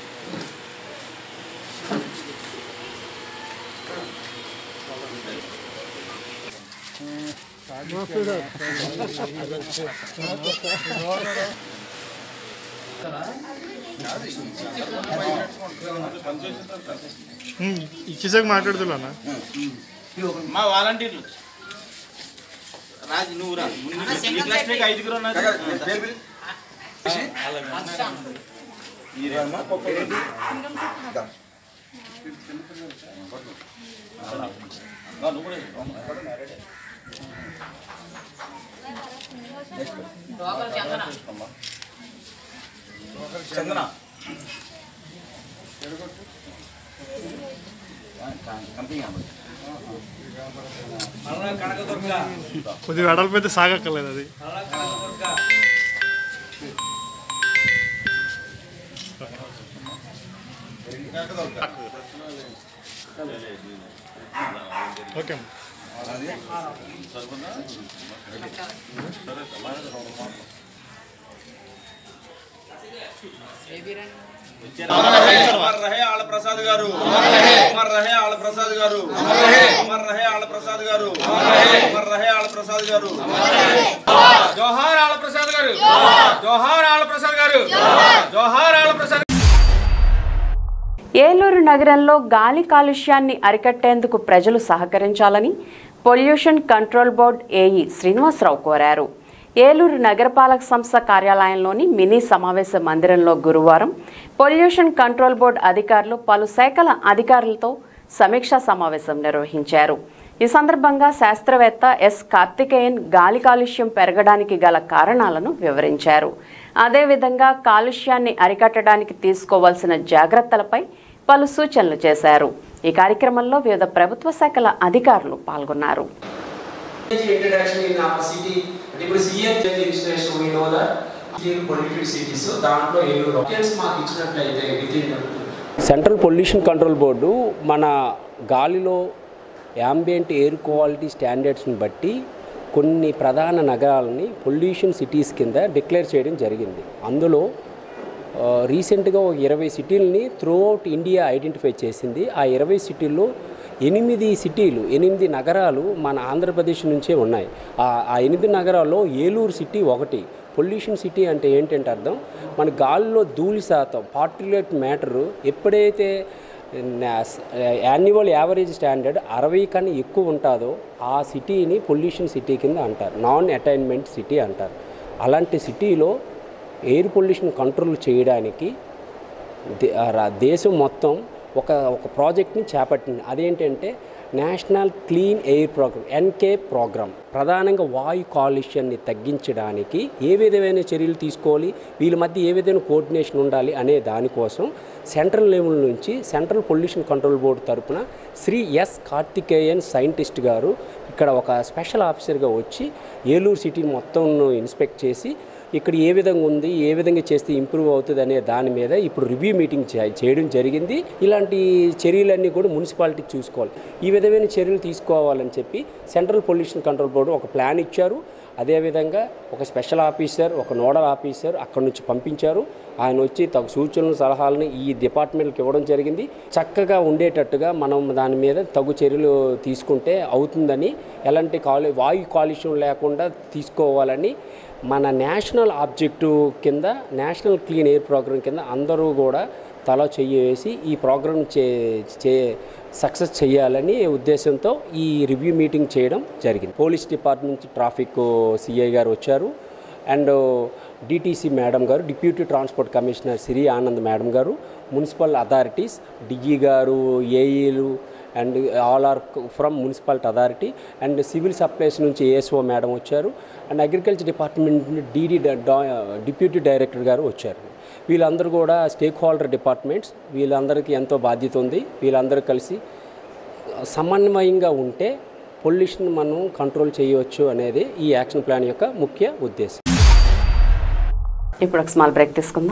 ఇచ్చేసాక మాట్లాడుతున్నా మా వాలంటీర్లు రాజు నువ్వు రా ముందు ఈ క్లాస్ నీకు ఐదుగురు ఉన్నారు చందన కొద్దిగా వెడల్పైతే సాగక్కర్లేదు అది ఓకే అమర్ రహే ఆళ్ళ ప్రసాద్ గారు అమర్ రహే ఆళ్ళ ప్రసాద్ గారు అమర్ రహే ఆళ్ళ ప్రసాద్ గారు అమర్ రహే ఆళ్ళ ప్రసాద్ గారు జోహార్ ఆళ్ళ ప్రసాద్ గారు జోహార్ ఆళ్ళ ప్రసాద్ గారు జోహార్ ఆళ్ళ ప్రసాద్ ఏలూరు నగరంలో గాలి కాలుష్యాన్ని అరికట్టేందుకు ప్రజలు సహకరించాలని pollution control board A E Srinivasa Rao కోరారు ఏలూరు నగరపాలక సంస్థ కార్యాలయంలోని మినీ సమావేశ మందిరంలో గురువారం పొల్యూషన్ కంట్రోల్ బోర్డు అధికారులు పలు శాఖల అధికారులతో సమీక్షా సమావేశం నిర్వహించారు ఈ సందర్భంగా శాస్త్రవేత్త ఎస్ కార్తికేయన్ గాలి కాలుష్యం పెరగడానికి గల కారణాలను వివరించారు అదేవిధంగా కాలుష్యాన్ని అరికట్టడానికి తీసుకోవాల్సిన జాగ్రత్తలపై పలు సూచనలు చేశారు ఈ కార్యక్రమంలో వివిధ ప్రభుత్వ శాఖల అధికారులు పాల్గొన్నారు ఇంట్రడక్షన్ ఇన్ ఆ సిటీ అంటే ఇప్పుడు C M registration we know that polluted cities దాంట్లో ఏలూరు ఆప్షన్స్ మాకు ఇచ్చినట్లయితే with in central pollution control board మన గాలిలో యాంబియంట్ ఎయిర్ క్వాలిటీ స్టాండర్డ్స్ని బట్టి కొన్ని ప్రధాన నగరాలని పొల్యూషన్ సిటీస్ కింద డిక్లేర్ చేయడం జరిగింది అందులో ఆ, రీసెంట్గా ఒక ఇరవై సిటీలని త్రూ అవుట్ ఇండియా ఐడెంటిఫై చేసింది ఆ ఇరవై సిటీల్లో ఎనిమిది సిటీలు ఎనిమిది నగరాలు మన ఆంధ్రప్రదేశ్ నుంచే ఉన్నాయి ఆ ఆ ఎనిమిది నగరాల్లో ఏలూరు సిటీ ఒకటి పొల్యూషన్ సిటీ అంటే ఏంటంటే అర్థం మన గాలిలో ధూళి శాతం పార్టిలేట్ మ్యాటరు ఎప్పుడైతే యాన్యువల్ యావరేజ్ స్టాండర్డ్ అరవై కన్నా ఎక్కువ ఉంటుందో ఆ సిటీని పొల్యూషన్ సిటీ కింద అంటారు నాన్ అటైన్మెంట్ సిటీ అంటారు అలాంటి సిటీలో ఎయిర్ పొల్యూషన్ కంట్రోల్ చేయడానికి దే- ఆ రా- దేశం మొత్తం ఒక ఒక ప్రాజెక్ట్ని చేపట్టింది అదేంటంటే national clean air programme N K programme ప్రధానంగా వాయు కాలుష్యాన్ని తగ్గించడానికి ఏ విధమైన చర్యలు తీసుకోవాలి వీళ్ళ మధ్య ఏ విధమైన కోఆర్డినేషన్ ఉండాలి అనే దానికోసం సెంట్రల్ లెవెల్ నుంచి సెంట్రల్ పొల్యూషన్ కంట్రోల్ బోర్డు తరపున శ్రీ ఎస్ కార్తికేయన్ సైంటిస్ట్ గారు ఇక్కడ ఒక స్పెషల్ ఆఫీసర్గా వచ్చి ఏలూరు సిటీని మొత్తం ఇన్స్పెక్ట్ చేసి ఇక్కడ ఏ విధంగా ఉంది ఏ విధంగా చేస్తే ఇంప్రూవ్ అవుతుంది అనే దాని మీద ఇప్పుడు రివ్యూ మీటింగ్ చే- చేయడం జరిగింది ఇలాంటి చర్యలన్నీ కూడా మున్సిపాలిటీ చూసుకోవాలి ఈ విధమైన చర్యలు తీసుకోవాలని చెప్పి సెంట్రల్ పొల్యూషన్ కంట్రోల్ బోర్డు ఒక ప్లాన్ ఇచ్చారు అదేవిధంగా ఒక స్పెషల్ ఆఫీసర్ ఒక నోడల్ ఆఫీసర్ అక్కడ నుంచి పంపించారు ఆయన వచ్చి తగు సూచనలు సలహాలను ఈ డిపార్ట్మెంట్కి ఇవ్వడం జరిగింది చక్కగా ఉండేటట్టుగా మనం దాని మీద తగు చర్యలు తీసుకుంటే అవుతుందని ఎలాంటి కాలు వాయు కాలుష్యం లేకుండా తీసుకోవాలని మన నేషనల్ ఆబ్జెక్టివ్ కింద నేషనల్ క్లీన్ ఎయిర్ ప్రోగ్రామ్ కింద అందరూ కూడా తల చెయ్యి వేసి ఈ ప్రోగ్రామ్ చే చే సక్సెస్ చేయాలని ఉద్దేశంతో ఈ రివ్యూ మీటింగ్ చేయడం జరిగింది పోలీస్ డిపార్ట్మెంట్ నుంచి ట్రాఫిక్ సిఐ గారు వచ్చారు అండ్ డిటీసీ మేడం గారు deputy transport commissioner Siri Anand madam గారు మున్సిపల్ అథారిటీస్ డిఈ గారు ఏఈలు and all are from municipality authority and civil supplies నుంచి ఏఎస్ఓ మేడం వచ్చారు అండ్ అగ్రికల్చర్ డిపార్ట్మెంట్ నుండి డీడీ డిప్యూటీ డైరెక్టర్ గారు వచ్చారు వీళ్ళందరూ కూడా స్టేక్ హోల్డర్ డిపార్ట్మెంట్స్ వీళ్ళందరికీ ఎంతో బాధ్యత ఉంది వీళ్ళందరూ కలిసి సమన్వయంగా ఉంటే పొల్యూషన్ మనం కంట్రోల్ చేయవచ్చు అనేది ఈ యాక్షన్ ప్లాన్ యొక్క ముఖ్య ఉద్దేశం ఇప్పుడు ఒక స్మాల్ బ్రేక్ తీసుకుందాం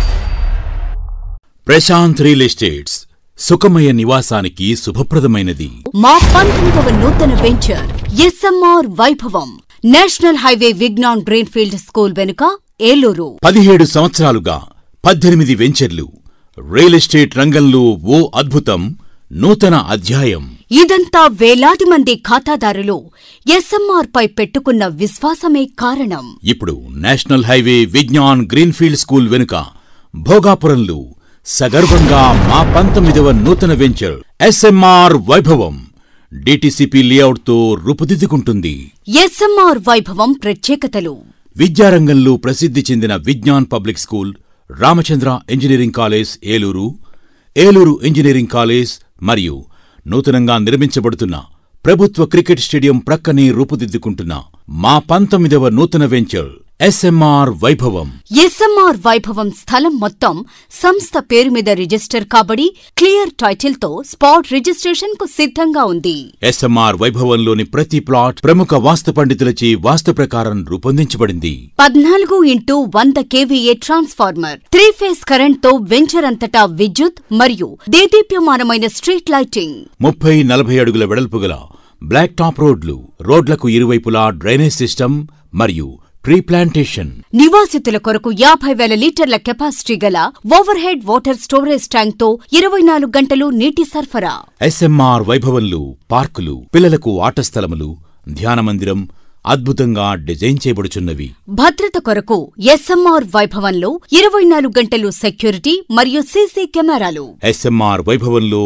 ప్రశాంత్ రియల్ ఎస్టేట్స్ సుఖమయ నివాసానికి శుభప్రదమైనది మా పంతొమ్మిదవ నూతన venture S M R Vaibhavam national highway Vignan greenfield school వెనుక ఏలూరు పదిహేడు సంవత్సరాలుగా పద్దెనిమిది వెంచర్లు రియల్ ఎస్టేట్ రంగంలో ఓ అద్భుతం నూతన అధ్యాయం ఇదంతా వేలాది మంది ఖాతాదారులు ఎస్ఎంఆర్ పై పెట్టుకున్న విశ్వాసమే కారణం ఇప్పుడు national highway Vignan greenfield school వెనుక భోగాపురంలో సగర్వంగా మా పంతొమ్మిదవ నూతన వెంచర్ ఎస్ఎంఆర్ వైభవం డిటిసిపి లేఅవుట్తో రూపుదిద్దుకుంటుంది ఎస్ఎంఆర్ వైభవం ప్రత్యేకతలు విద్యారంగంలో ప్రసిద్ధి చెందిన Vignan public school Ramachandra engineering college Eluru Eluru engineering college మరియు నూతనంగా నిర్మించబడుతున్న ప్రభుత్వ క్రికెట్ స్టేడియం ప్రక్కనే రూపుదిద్దుకుంటున్న మా పంతొమ్మిదవ నూతన వెంచర్ ఎస్ఎంఆర్ వైభవం ఎస్ఎంఆర్ వైభవం స్థలం మొత్తం సంస్థ పేరు మీద రిజిస్టర్ కాబడి క్లియర్ టైటిల్ తో స్పాట్ రిజిస్ట్రేషన్ కు సిద్ధంగా ఉంది ఎస్ఎంఆర్ వైభవంలోని ప్రతి ప్లాట్ ప్రముఖ వాస్తు పండితులచే వాస్తు ప్రకారం రూపొందించబడింది పద్నాలుగు ఇంటూ వంద K V A transformer three phase current తో వెంచర్ అంతటా విద్యుత్ మరియు దేదీప్యమానమైన స్ట్రీట్ లైటింగ్ ముప్పై నలభై అడుగుల వెడల్పు గల బ్లాక్ టాప్ రోడ్లు రోడ్లకు ఇరువైపులా డ్రైనేజ్ సిస్టమ్ మరియు ట్రీ ప్లాంటేషన్ నివాసితుల కొరకు యాభై వేల లీటర్ల కెపాసిటీ గల overhead water storage tank తో ఇరవై నాలుగు గంటలు నీటి సరఫరా ఎస్ఎంఆర్ వైభవంలో పార్కులు పిల్లలకు ఆట స్థలములు ధ్యాన మందిరం అద్భుతంగా డిజైన్ చేయబడుచున్నవి భద్రత కొరకు ఎస్ఎంఆర్ వైభవంలో ఇరవై నాలుగు గంటలు సెక్యూరిటీ మరియు సీసీ కెమెరాలు ఎస్ఎంఆర్ వైభవంలో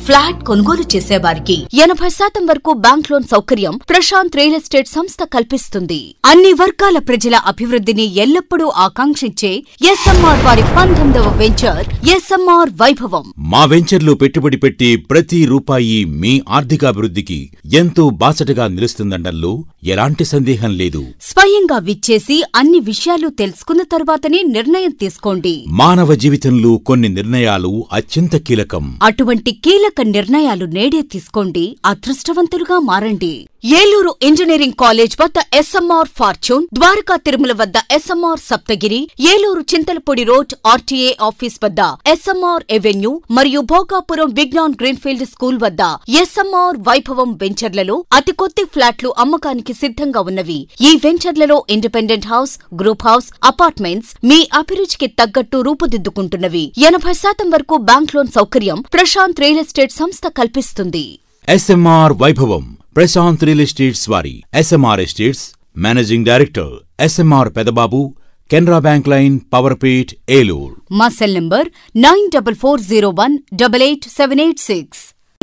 ఫ్లాట్ కొనుగోలు చేసేవారికి ఎనభై శాతం వరకు బ్యాంక్ లోన్ సౌకర్యం ప్రశాంత్ రియల్ ఎస్టేట్ సంస్థ కల్పిస్తుంది అన్ని వర్గాల ప్రజల అభివృద్ధిని ఎల్లప్పుడూ ఆకాంక్షించే ఎస్ఎంఆర్ వారి పంతొమ్మిదవ వెంచర్ ఎస్ఎంఆర్ వైభవం మా వెంచర్లో పెట్టుబడి పెట్టి ప్రతి రూపాయి మీ ఆర్థికాభివృద్ధికి ఎంతో బాసటగా నిలుస్తుందనడంలో ఎలాంటి సందేహం లేదు స్వయంగా విచ్చేసి అన్ని విషయాలు తెలుసుకున్న తర్వాతనే నిర్ణయం తీసుకోండి మానవ జీవితంలో కొన్ని నిర్ణయాలు అత్యంత కీలకం అటువంటి కీలక నిర్ణయాలు నేడే తీసుకోండి అదృష్టవంతులుగా మారండి ఏలూరు ఇంజనీరింగ్ కాలేజ్ వద్ద ఎస్ఎంఆర్ ఫార్చ్యూన్ ద్వారకా తిరుమల వద్ద S M R Saptagiri Eluru Chintalapudi road R T A office వద్ద ఎస్ఎంఆర్ ఎవెన్యూ మరియు భోగాపురం విజ్ఞాన్ గ్రీన్ఫీల్డ్ స్కూల్ వద్ద ఎస్ఎంఆర్ వైభవం వెంచర్లలో అతి కొద్ది ఫ్లాట్లు అమ్మకానికి సిద్ధంగా ఉన్నవి ఈ వెంచర్లలో independent house group house apartments మీ అభిరుచికి తగ్గట్టు రూపుదిద్దుకుంటున్నవి ఎనభై శాతం వరకు బ్యాంక్ లోన్ సౌకర్యం ప్రశాంత్ రియల్ ఎస్టేట్ సంస్థ కల్పిస్తుంది ఎస్ఎంఆర్ వైభవం ప్రశాంత్ రియల్ ఎస్టేట్స్ వారి SMR estates managing director SMR Pedababu Canara bank lane Powerpet Eluru మా cell number nine double four zero one double eight seven eight six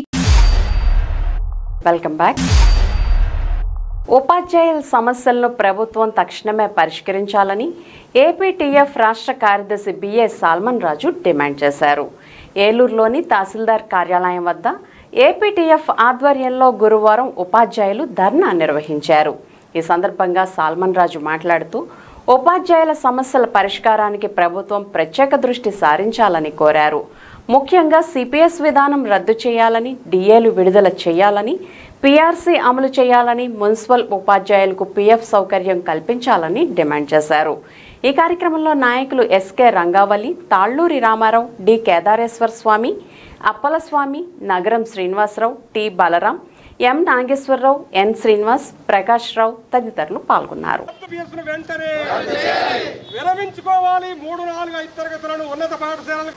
welcome back ఉపాధ్యాయుల సమస్యలను ప్రభుత్వం తక్షణమే పరిష్కరించాలని ఏపీటీఎఫ్ రాష్ట్ర కార్యదర్శి బిఏ సాల్మన్ రాజు డిమాండ్ చేశారు ఏలూరులోని తహసీల్దార్ కార్యాలయం వద్ద ఏపీటీఎఫ్ ఆధ్వర్యంలో గురువారం ఉపాధ్యాయులు ధర్నా నిర్వహించారు ఈ సందర్భంగా సాల్మన్ రాజు మాట్లాడుతూ ఉపాధ్యాయుల సమస్యల పరిష్కారానికి ప్రభుత్వం ప్రత్యేక దృష్టి సారించాలని కోరారు ముఖ్యంగా సిపిఎస్ విధానం రద్దు చేయాలని డిఏలు విడుదల చేయాలని పీఆర్సీ అమలు చేయాలని మున్సిపల్ ఉపాధ్యాయులకు పీఎఫ్ సౌకర్యం కల్పించాలని డిమాండ్ చేశారు ఈ కార్యక్రమంలో నాయకులు SK Rangavali Talluri Ramarao D Kedareswara Swamy Appalaswamy Nagaram Srinivasarao T Balaram M Nageswararao N Srinivas Prakash Rao తదితరులు పాల్గొన్నారు ఫీజును వెంటనే విరమించుకోవాలి మూడు నాలుగు ఐదు తరగతులను ఉన్నత పాఠశాలలు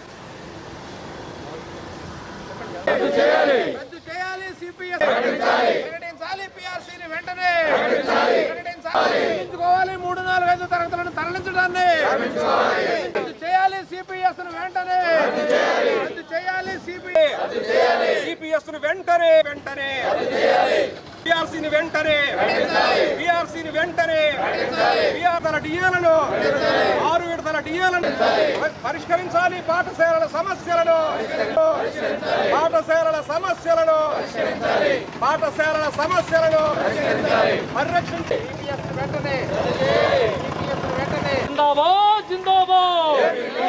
రద్దు చేయాలి రద్దు చేయాలి సిపిఎస్ ప్రకటించాలి పిఆర్సీని వెంటనే ప్రకటించాలి విరమించుకోవాలి మూడు నాలుగు ఐదు తరగతులను తరలించడాన్ని రద్దు చేయాలి సిపిఎస్ ను వెంటనే రద్దు చేయాలి సిపిఎస్ ను వెంటనే వెంటనే పిఆర్సీని వెంటనే పిఆర్సీని వెంటనే విడతల డిఏలను ఆరు విడతల డిఏలను పరిష్కరించాలి పాఠశాలల సమస్యలను పాఠశాలల సమస్యలను పాఠశాలల సమస్యలను పరిరక్షించి వెంటనే జిందాబాద్ జిందాబాద్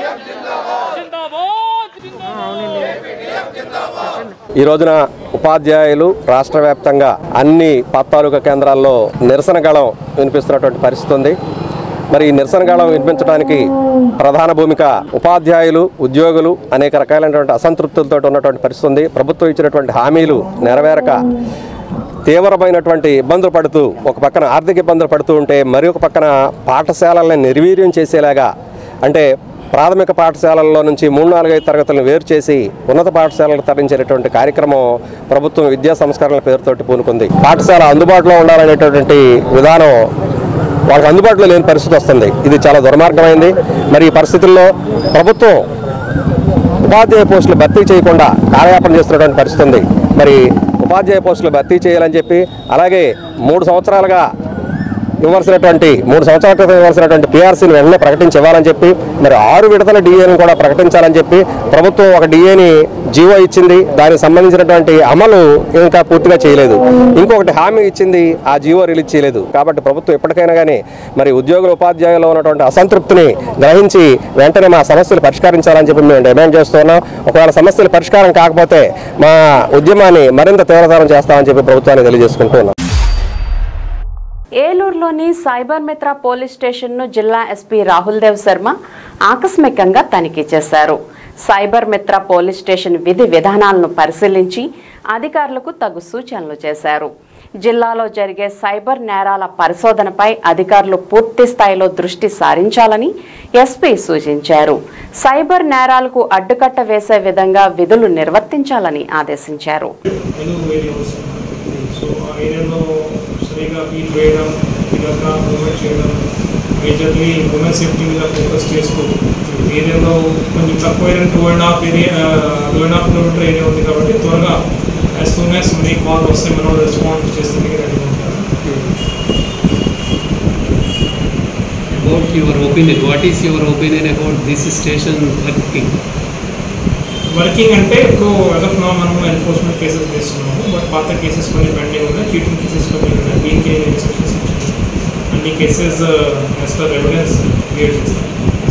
ఈ రోజున ఉపాధ్యాయులు రాష్ట్ర వ్యాప్తంగా అన్ని పత్తాలుక కేంద్రాల్లో నిరసన గళం వినిపిస్తున్నటువంటి పరిస్థితి ఉంది మరి ఈ నిరసన గళం వినిపించడానికి ప్రధాన భూమిక ఉపాధ్యాయులు ఉద్యోగులు అనేక రకాలైనటువంటి అసంతృప్తులతో ఉన్నటువంటి పరిస్థితి ఉంది ప్రభుత్వం ఇచ్చినటువంటి హామీలు నెరవేరక తీవ్రమైనటువంటి ఇబ్బందులు పడుతూ ఒక పక్కన ఆర్థిక ఇబ్బందులు పడుతూ ఉంటే మరి ఒక పక్కన పాఠశాలల్ని నిర్వీర్యం చేసేలాగా అంటే ప్రాథమిక పాఠశాలల్లో నుంచి మూడు నాలుగైదు తరగతులను వేరు చేసి ఉన్నత పాఠశాలకు తరలించేటటువంటి కార్యక్రమం ప్రభుత్వం విద్యా సంస్కరణల పేరుతోటి పూనుకుంది పాఠశాల అందుబాటులో ఉండాలనేటటువంటి విధానం వాళ్ళకి అందుబాటులో లేని పరిస్థితి వస్తుంది ఇది చాలా దుర్మార్గమైంది మరి ఈ పరిస్థితుల్లో ప్రభుత్వం ఉపాధ్యాయ పోస్టులు భర్తీ చేయకుండా కార్యాపన చేస్తున్నటువంటి పరిస్థితి ఉంది మరి ఉపాధ్యాయ పోస్టులు భర్తీ చేయాలని చెప్పి అలాగే మూడు సంవత్సరాలుగా ఇవ్వాల్సినటువంటి మూడు సంవత్సరాల క్రితం ఇవ్వాల్సినటువంటి పీఆర్సీని వెంటనే ప్రకటించి ఇవ్వాలని చెప్పి మరి ఆరు విడతల డిఏని కూడా ప్రకటించాలని చెప్పి ప్రభుత్వం ఒక డిఏని జీవో ఇచ్చింది దానికి సంబంధించినటువంటి అమలు ఇంకా పూర్తిగా చేయలేదు ఇంకొకటి హామీ ఇచ్చింది ఆ జీవో రిలీజ్ చేయలేదు కాబట్టి ప్రభుత్వం ఎప్పటికైనా కానీ మరి ఉద్యోగుల ఉపాధ్యాయుల్లో ఉన్నటువంటి అసంతృప్తిని గ్రహించి వెంటనే మా సమస్యలు పరిష్కరించాలని చెప్పి మేము డిమాండ్ చేస్తున్నాం ఒకవేళ సమస్యలు పరిష్కారం కాకపోతే మా ఉద్యమాన్ని మరింత తీవ్రతరం చేస్తామని చెప్పి ప్రభుత్వాన్ని తెలియజేసుకుంటున్నాం ఏలూరులోని సైబర్ మిత్ర పోలీస్ స్టేషన్ను జిల్లా ఎస్పీ రాహుల్ దేవ్ శర్మ ఆకస్మికంగా తనిఖీ చేశారు సైబర్ మిత్ర పోలీస్ స్టేషన్ విధి విధానాలను పరిశీలించి అధికారులకు తగు సూచనలు చేశారు జిల్లాలో జరిగే సైబర్ నేరాల పరిశోధనపై అధికారులు పూర్తి స్థాయిలో దృష్టి సారించాలని ఎస్పీ సూచించారు సైబర్ నేరాలకు అడ్డుకట్ట వేసే విధంగా విధులు నిర్వర్తించాలని ఆదేశించారు తెలుగు ఏరియా వస్తుంది సో ఆ ఏరియాలో సరిగా బీట్ వేయడం ఇదంతా మూమెంట్ చేయడం మేజర్లీ ఉమెన్ సేఫ్టీ మీద ఫోకస్ చేస్తూ ఏరియాలో కొంచెం తక్కువ two and half area two and half kilometre area ఉంది కాబట్టి త్వరగా యాజ్ సూన్ యాజ్ మీ కాల్ వస్తే మనం రెస్పాండ్ చేస్తే రెడీగా ఉంటారు About your opinion, what is your opinion about this station working? Working అంటే ఇప్పుడు అదొక మనము ఎన్ఫోర్స్మెంట్ కేసెస్ చేస్తున్నాము బట్ పాత కేసెస్ కొన్ని పెండింగ్ ఉన్నాయి చీటింగ్ కేసెస్ కొన్ని ఉన్నాయి దీనికి ఇన్స్ట్రక్షన్స్ ఇచ్చాము అన్ని cases as per evidence create చేస్తాం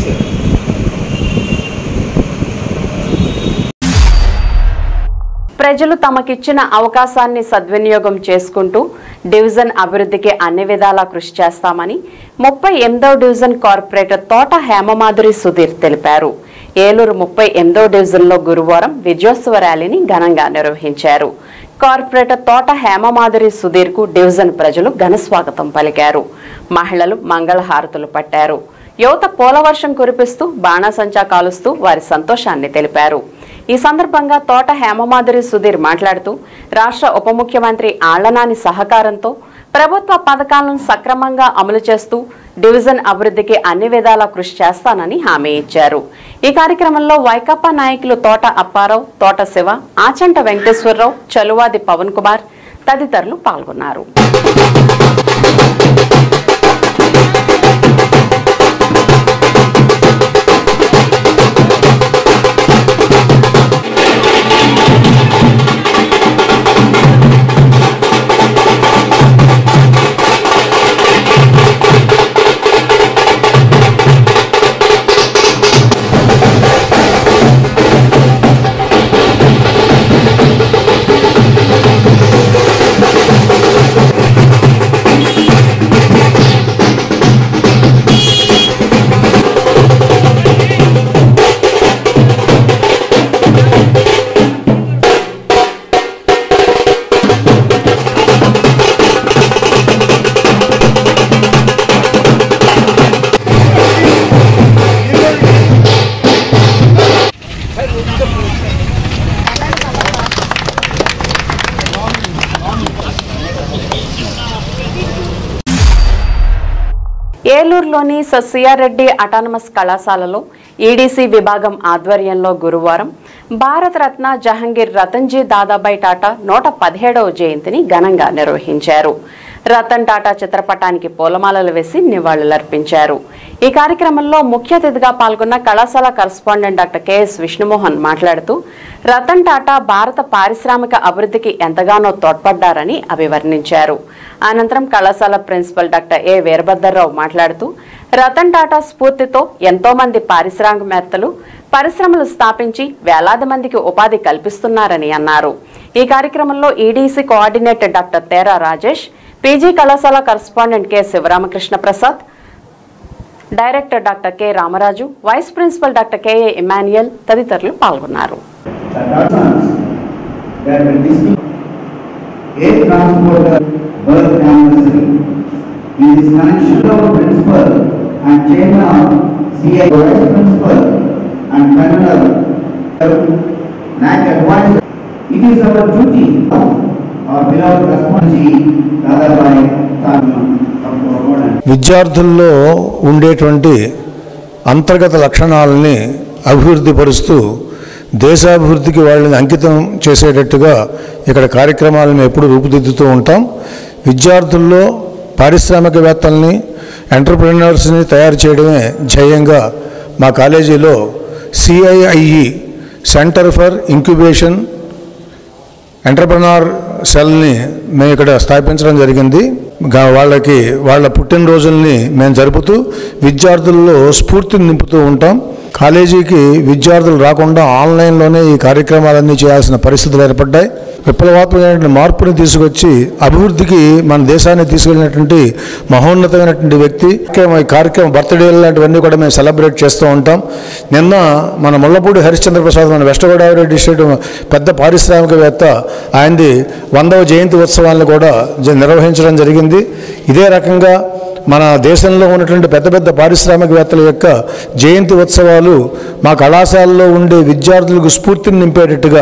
ప్రజలు తమకిచ్చిన అవకాశాన్ని సద్వినియోగం చేసుకుంటూ డివిజన్ అభివృద్ధికి అన్ని విధాలా కృషి చేస్తామని ముప్పై ఎనిమిదవ డివిజన్ కార్పొరేటర్ తోట హేమమాధురి సుధీర్ తెలిపారు ఏలూరు ముప్పై ఎనిమిదవ డివిజన్లో గురువారం విజయోత్సవ ర్యాలీని ఘనంగా నిర్వహించారు కార్పొరేటర్ తోట హేమమాధురి సుధీర్ కు డివిజన్ ప్రజలు ఘన స్వాగతం పలికారు మహిళలు మంగళహారతులు పట్టారు యువత పోలవర్షం కురిపిస్తూ బాణాసంచా కాలుస్తూ వారి సంతోషాన్ని తెలిపారు ఈ సందర్భంగా తోట హేమమాధురి సుధీర్ మాట్లాడుతూ రాష్ట్ర ఉప ముఖ్యమంత్రి ఆళ్లనాని సహకారంతో ప్రభుత్వ పథకాలను సక్రమంగా అమలు చేస్తూ డివిజన్ అభివృద్ధికి అన్ని విధాలా కృషి చేస్తానని హామీ ఇచ్చారు ఈ కార్యక్రమంలో వైకాపా నాయకులు తోట అప్పారావు తోట శివ ఆచంట వెంకటేశ్వరరావు చలువాది పవన్ కుమార్ తదితరులు పాల్గొన్నారు ఏలూరులోని సర్ సిఆర్ రెడ్డి అటానమస్ కళాశాలలో ఈడీసీ విభాగం ఆధ్వర్యంలో గురువారం భారతరత్న జహంగీర్ రతన్జీ దాదాబాయ్ టాటా నూట పదిహేడవ జయంతిని ఘనంగా నిర్వహించారు రతన్ టాటా చిత్రపటానికి పూలమాలలు వేసి నివాళులర్పించారు ఈ కార్యక్రమంలో ముఖ్య అతిథిగా పాల్గొన్న కళాశాల కరస్పాండెంట్ డాక్టర్ కెఎస్ విష్ణుమోహన్ మాట్లాడుతూ రతన్ టాటా భారత పారిశ్రామిక అభివృద్ధికి ఎంతగానో తోడ్పడ్డారని అభివర్ణించారు అనంతరం కళాశాల ప్రిన్సిపల్ డాక్టర్ ఏ వీరభద్రరావు మాట్లాడుతూ రతన్ టాటా స్ఫూర్తితో ఎంతో మంది పారిశ్రామికవేత్తలు పరిశ్రమలు స్థాపించి వేలాది మందికి ఉపాధి కల్పిస్తున్నారని అన్నారు ఈ కార్యక్రమంలో EDC coordinator doctor Tera Rajesh PG కళాశాల correspondent K Sivaramakrishna Prasad director doctor K Ramaraju vice principal doctor KA Emmanuel తదితరులు పాల్గొన్నారు that will distinguish air transporter birth anniversary. In this connection, our principal and chairman of CI vice principal and convener NAC advisor. It is our duty, our beloved responsibility, Dadabhai Tharman, of our and విద్యార్థుల్లో ఉండేటువంటి అంతర్గత లక్షణాలని అభివృద్ధి పరుస్తూ దేశాభివృద్ధికి వాళ్ళని అంకితం చేసేటట్టుగా ఇక్కడ కార్యక్రమాలను మేము ఎప్పుడు రూపుదిద్దుతూ ఉంటాం విద్యార్థుల్లో పారిశ్రామికవేత్తల్ని ఎంటర్ప్రినర్స్ని తయారు చేయడమే ధ్యేయంగా మా కాలేజీలో CIIE centre for incubation entrepreneur సెల్ని మేము ఇక్కడ స్థాపించడం జరిగింది గా- వాళ్ళకి వాళ్ళ పుట్టినరోజుల్ని మేము జరుపుతూ విద్యార్థుల్లో స్ఫూర్తిని నింపుతూ ఉంటాం కాలేజీకి విద్యార్థులు రాకుండా ఆన్లైన్లోనే ఈ కార్యక్రమాలన్నీ చేయాల్సిన పరిస్థితులు ఏర్పడ్డాయి విప్లవాత్మకమైనటువంటి మార్పుని తీసుకొచ్చి అభివృద్ధికి మన దేశాన్ని తీసుకెళ్ళినటువంటి మహోన్నతమైనటువంటి వ్యక్తి ఈ కార్యక్రమం బర్త్డే లాంటివన్నీ కూడా మేము సెలబ్రేట్ చేస్తూ ఉంటాం నిన్న మన ముల్లపూడి హరిశ్చంద్ర ప్రసాద్ మన వెస్ట్ గోదావరి డిస్ట్రిక్ట్ పెద్ద పారిశ్రామికవేత్త ఆయనది వందవ జయంతి ఉత్సవాలను కూడా జ- నిర్వహించడం జరిగింది ఇదే రకంగా మన దేశంలో ఉన్నటువంటి పెద్ద పెద్ద పారిశ్రామికవేత్తల యొక్క జయంతి ఉత్సవాలు మా కళాశాలలో ఉండే విద్యార్థులకు స్ఫూర్తిని నింపేటట్టుగా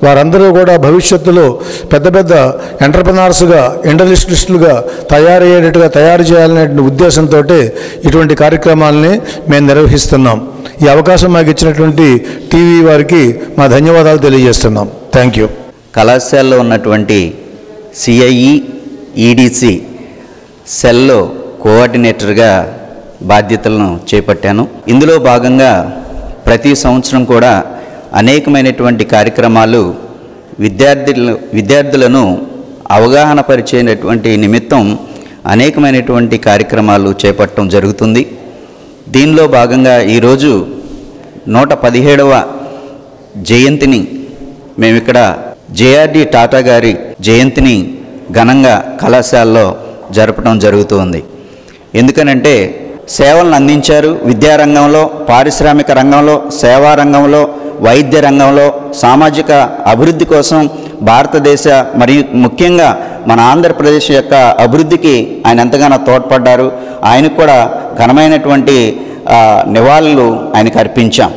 వారందరూ కూడా భవిష్యత్తులో పెద్ద పెద్ద ఎంటర్ప్రినర్స్గా ఇండస్ట్రిస్టులుగా తయారయ్యేటట్టుగా తయారు చేయాలనే ఉద్దేశంతో ఇటువంటి కార్యక్రమాలని మేము నిర్వహిస్తున్నాం ఈ అవకాశం మాకు ఇచ్చినటువంటి టీవీ వారికి మా ధన్యవాదాలు తెలియజేస్తున్నాం థ్యాంక్ యూ కళాశాలలో ఉన్నటువంటి సిఐఈ ఈడీసీ సెల్లో కోఆర్డినేటర్గా బాధ్యతలను చేపట్టాను ఇందులో భాగంగా ప్రతి సంవత్సరం కూడా అనేకమైనటువంటి కార్యక్రమాలు విద్యార్థులు విద్యార్థులను అవగాహన పరిచేటటువంటి నిమిత్తం అనేకమైనటువంటి కార్యక్రమాలు చేపట్టడం జరుగుతుంది దీనిలో భాగంగా ఈరోజు నూట పదిహేడవ జయంతిని మేము ఇక్కడ జేఆర్డి టాటా గారి జయంతిని ఘనంగా కళాశాలలో జరపడం జరుగుతుంది ఎందుకనంటే సేవలను అందించారు విద్యారంగంలో పారిశ్రామిక రంగంలో సేవా రంగంలో వైద్య రంగంలో సామాజిక అభివృద్ధి కోసం భారతదేశ మరియు ముఖ్యంగా మన ఆంధ్రప్రదేశ్ యొక్క అభివృద్ధికి ఆయన ఎంతగానో తోడ్పడ్డారు ఆయనకు కూడా ఘనమైనటువంటి ఆ, నివాళులు ఆయనకు అర్పించాం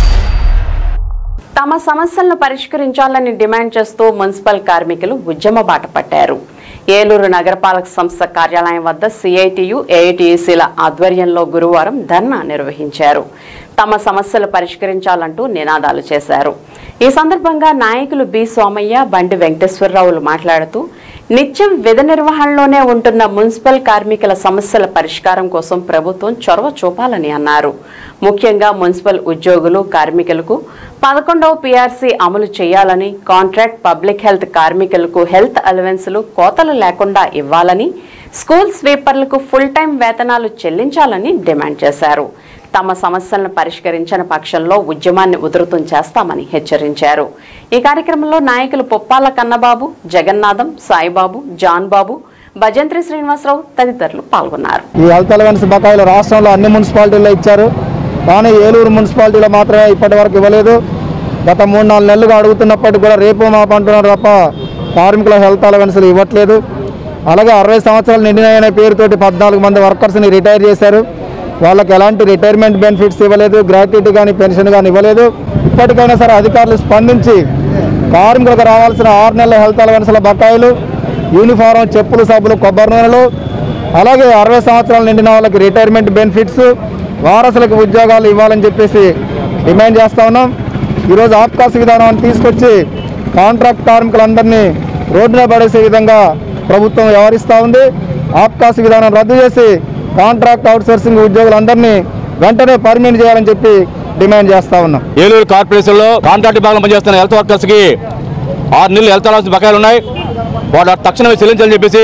తమ సమస్యలను పరిష్కరించాలని డిమాండ్ చేస్తూ మున్సిపల్ కార్మికులు ఉద్యమ బాట పట్టారు ఏలూరు నగరపాలక సంస్థ కార్యాలయం వద్ద సిఐటియు ఏఐటియుసిల ఆధ్వర్యంలో గురువారం ధర్నా నిర్వహించారు తమ సమస్యలు పరిష్కరించాలంటూ నినాదాలు చేశారు ఈ సందర్భంగా నాయకులు బి సోమయ్య బండి వెంకటేశ్వరరావులు మాట్లాడుతూ నిత్యం విధి నిర్వహణలోనే ఉంటున్న మున్సిపల్ కార్మికుల సమస్యల పరిష్కారం కోసం ప్రభుత్వం చొరవ చూపాలని అన్నారు ముఖ్యంగా మున్సిపల్ ఉద్యోగులు కార్మికులకు పదకొండవ పీఆర్సీ అమలు చేయాలని కాంట్రాక్ట్ పబ్లిక్ హెల్త్ కార్మికులకు హెల్త్ అలవెన్సులు కోతలు లేకుండా ఇవ్వాలని స్కూల్ స్వీపర్లకు ఫుల్ టైం వేతనాలు చెల్లించాలని డిమాండ్ చేశారు తమ సమస్యలను పరిష్కరించిన పక్షంలో ఉద్యమాన్ని ఉధృతం చేస్తామని హెచ్చరించారు ఈ కార్యక్రమంలో నాయకులు పొప్పాల కన్నబాబు జగన్నాథం సాయిబాబు జాన్ బాబు భజంత్రి శ్రీనివాసరావు తదితరులు పాల్గొన్నారు ఈ హెల్త్ అలవెన్స్ బకాయిలు రాష్ట్రంలో అన్ని మున్సిపాలిటీల్లో ఇచ్చారు కానీ ఏలూరు మున్సిపాలిటీలో మాత్రమే ఇప్పటి వరకు ఇవ్వలేదు గత మూడు నాలుగు నెలలుగా అడుగుతున్నప్పటికీ కూడా రేపు మాపు అంటున్నారు తప్ప కార్మికుల హెల్త్ అలవెన్స్లు ఇవ్వట్లేదు అలాగే అరవై సంవత్సరాలు నిండిన పేరుతోటి పద్నాలుగు మంది వర్కర్స్ని రిటైర్ చేశారు వాళ్ళకి ఎలాంటి రిటైర్మెంట్ బెనిఫిట్స్ ఇవ్వలేదు గ్రాట్యుటీ కానీ పెన్షన్ కానీ ఇవ్వలేదు ఇప్పటికైనా సరే అధికారులు స్పందించి కార్మికులకు రావాల్సిన ఆరు నెలల హెల్త్ అలవెన్స్ల బకాయిలు యూనిఫారం చెప్పులు సబ్బులు కొబ్బరి నూనెలు అలాగే అరవై సంవత్సరాలు నిండిన వాళ్ళకి రిటైర్మెంట్ బెనిఫిట్స్ వారసులకు ఉద్యోగాలు ఇవ్వాలని చెప్పేసి డిమాండ్ చేస్తా ఉన్నాం ఈరోజు ఆప్కాస్ విధానాన్ని తీసుకొచ్చి కాంట్రాక్ట్ కార్మికులందరినీ రోడ్డున పడేసే విధంగా ప్రభుత్వం వ్యవహరిస్తూ ఉంది ఆప్కాస్ విధానం రద్దు చేసి కాంట్రాక్ట్ అవుట్సోర్సింగ్ ఉద్యోగులందరినీ వెంటనే పర్మనెంట్ చేయాలని చెప్పి డిమాండ్ చేస్తా ఉన్నాం ఏలూరు కార్పొరేషన్లో కాంట్రాక్ట్ విభాగంలో పనిచేస్తున్న హెల్త్ వర్కర్స్కి ఆరు నెలలు హెల్త్ అలవెన్స్ బకాయిలు ఉన్నాయి వాడు తక్షణమే చెల్లించాలని చెప్పేసి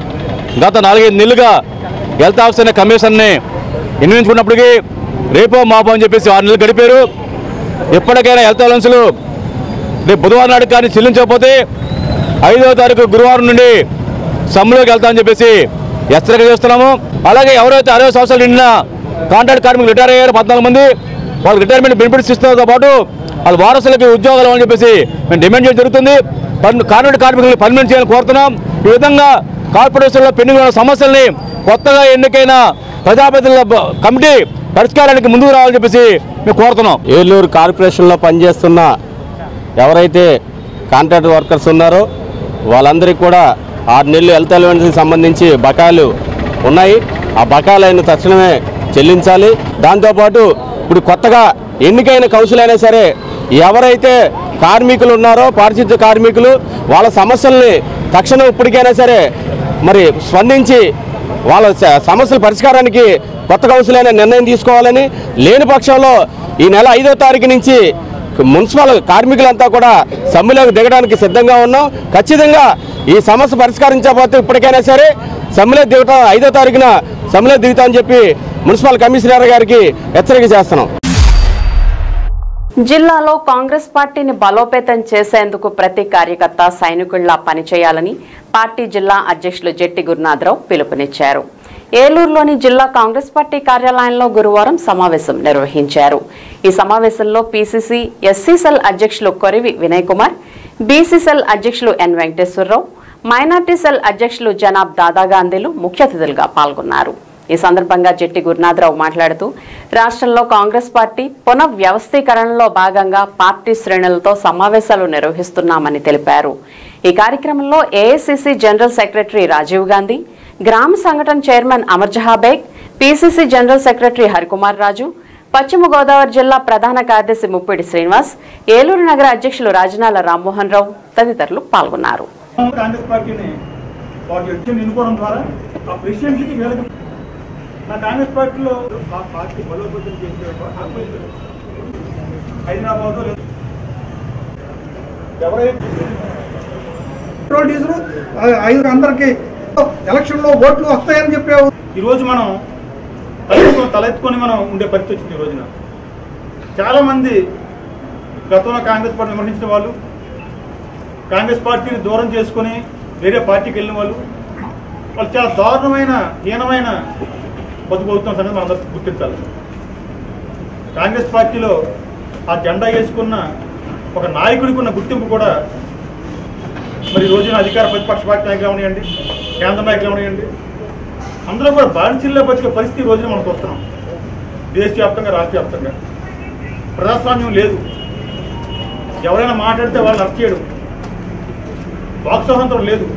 గత నాలుగైదు నెలలుగా హెల్త్ ఆఫీసర్ కమిషన్ని వినియోగించుకున్నప్పటికీ రేపో మాపో అని చెప్పేసి ఆరు నెలలు గడిపారు ఎప్పటికైనా హెల్త్ అలవెన్స్లు రేపు బుధవారం నాడు కానీ చెల్లించకపోతే ఐదవ తారీఖు గురువారం నుండి సమ్మెలోకి వెళ్తామని చెప్పేసి హెచ్చరిక చేస్తున్నాము అలాగే ఎవరైతే అరవై సంవత్సరాలు నిండిన కాంట్రాక్ట్ కార్మికులు రిటైర్ అయ్యారు పద్నాలుగు మంది వాళ్ళకి రిటైర్మెంట్ బెనిఫిట్స్ ఇస్తున్నతో పాటు వాళ్ళ వారసులకి ఉద్యోగాలు అని చెప్పేసి మేము డిమాండ్ చేయడం జరుగుతుంది పన్- కాంట్రాక్ట్ కార్మికులను పర్మనెంట్ చేయాలని కోరుతున్నాం ఈ విధంగా కార్పొరేషన్లో పెండింగ్ ఉన్న సమస్యల్ని కొత్తగా ఎన్నికైన ప్రజాప్రతినిధుల బ- కమిటీ పరిష్కారానికి ముందుకు రావాలని చెప్పేసి మేము కోరుతున్నాం ఏలూరు కార్పొరేషన్లో పనిచేస్తున్న ఎవరైతే కాంట్రాక్ట్ వర్కర్స్ ఉన్నారో వాళ్ళందరికీ కూడా ఆరు నెలలు హెల్త్ అలవెన్స్కి సంబంధించి బకాయిలు ఉన్నాయి ఆ బకాయిలను తక్షణమే చెల్లించాలి దాంతోపాటు ఇప్పుడు కొత్తగా ఎన్నికైన కౌన్సిల్ అయినా సరే ఎవరైతే కార్మికులు ఉన్నారో పారిశుద్ధ్య కార్మికులు వాళ్ళ సమస్యల్ని తక్షణం ఇప్పటికైనా సరే మరి స్పందించి వాళ్ళ స- సమస్యల పరిష్కారానికి కొత్త కౌన్సిల్ అయిన నిర్ణయం తీసుకోవాలని లేని పక్షంలో ఈ నెల ఐదో తారీఖు నుంచి మున్సిపల్ కార్మికులంతా కూడా సమ్మెలోకి దిగడానికి సిద్ధంగా ఉన్నాం ఖచ్చితంగా ఈ సమస్య పరిష్కరించకపోతే ఇప్పటికైనా సరే సమ్మెలో దిగటం ఐదో తారీఖున సమ్మెలో దిగుతామని చెప్పి మున్సిపల్ కమిషనర్ గారికి హెచ్చరిక చేస్తున్నాం జిల్లాలో కాంగ్రెస్ పార్టీని బలోపేతం చేసేందుకు ప్రతి కార్యకర్త సైనికుల్లా పనిచేయాలని పార్టీ జిల్లా అధ్యక్షులు జెట్టి గురునాథరావు పిలుపునిచ్చారు ఏలూరులోని జిల్లా కాంగ్రెస్ పార్టీ కార్యాలయంలో గురువారం సమావేశం నిర్వహించారు ఈ సమావేశంలో పీసీసీ ఎస్సీసెల్ అధ్యక్షులు కొరివి వినయ్ కుమార్ బీసీసెల్ అధ్యక్షులు ఎన్ వెంకటేశ్వరరావు మైనార్టీ సెల్ అధ్యక్షులు జనాబ్ దాదా గాంధీలు ముఖ్య అతిథులుగా పాల్గొన్నారు ఈ సందర్భంగా జెట్టి గురునాథరావు మాట్లాడుతూ రాష్ట్రంలో కాంగ్రెస్ పార్టీ పునః వ్యవస్థీకరణలో భాగంగా పార్టీ శ్రేణులతో సమావేశాలు నిర్వహిస్తున్నామని తెలిపారు ఈ కార్యక్రమంలో AICC general secretary Rajiv Gandhi Grama Sangathan chairman Amarjaha Baig PCC general secretary Harikumar Raju Paschima Godavari జిల్లా ప్రధాన కార్యదర్శి ముప్పిడి శ్రీనివాస్ ఏలూరు నగర అధ్యక్షులు రాజనాల రామ్మోహన్ రావు తదితరులు పాల్గొన్నారు కాంగ్రెస్ పార్టీని వాటి వ్యక్తిని ఎన్నుకోవడం ద్వారా ఆ ప్రెసిడెంట్కి వీళ్ళకి నా కాంగ్రెస్ పార్టీలో మా పార్టీ బలోపేతం చేసే హైదరాబాద్ ఎవరైతే పెట్రోల్ డీజిల్ ఐదు అందరికి ఎలక్షన్లో ఓట్లు వస్తాయని చెప్పే ఈరోజు మనం తలెత్తుకొని తలెత్తుకొని మనం ఉండే పరిస్థితి వచ్చింది ఈ రోజున చాలామంది గతంలో కాంగ్రెస్ పార్టీ విమర్శించిన వాళ్ళు కాంగ్రెస్ పార్టీని దూరం చేసుకొని వేరే పార్టీకి వెళ్ళిన వాళ్ళు వాళ్ళు చాలా దారుణమైన హీనమైన బతుకుతున్న సంగతి మనం అందరూ గుర్తించాలి కాంగ్రెస్ పార్టీలో ఆ జెండా వేసుకున్న ఒక నాయకుడికి ఉన్న గుర్తింపు కూడా మరి ఈ రోజున అధికార ప్రతిపక్ష పార్టీ నాయకులు ఉన్నాయండి కేంద్ర నాయకులు ఉన్నాయండి అందరూ కూడా బాధితుల్లో బతికే పరిస్థితి ఈ రోజున మనం చూస్తున్నాం దేశవ్యాప్తంగా రాష్ట్ర వ్యాప్తంగా ప్రజాస్వామ్యం లేదు ఎవరైనా మాట్లాడితే వాళ్ళని అర్థ చేయడం వాక్ స్వాతంత్రం లేదు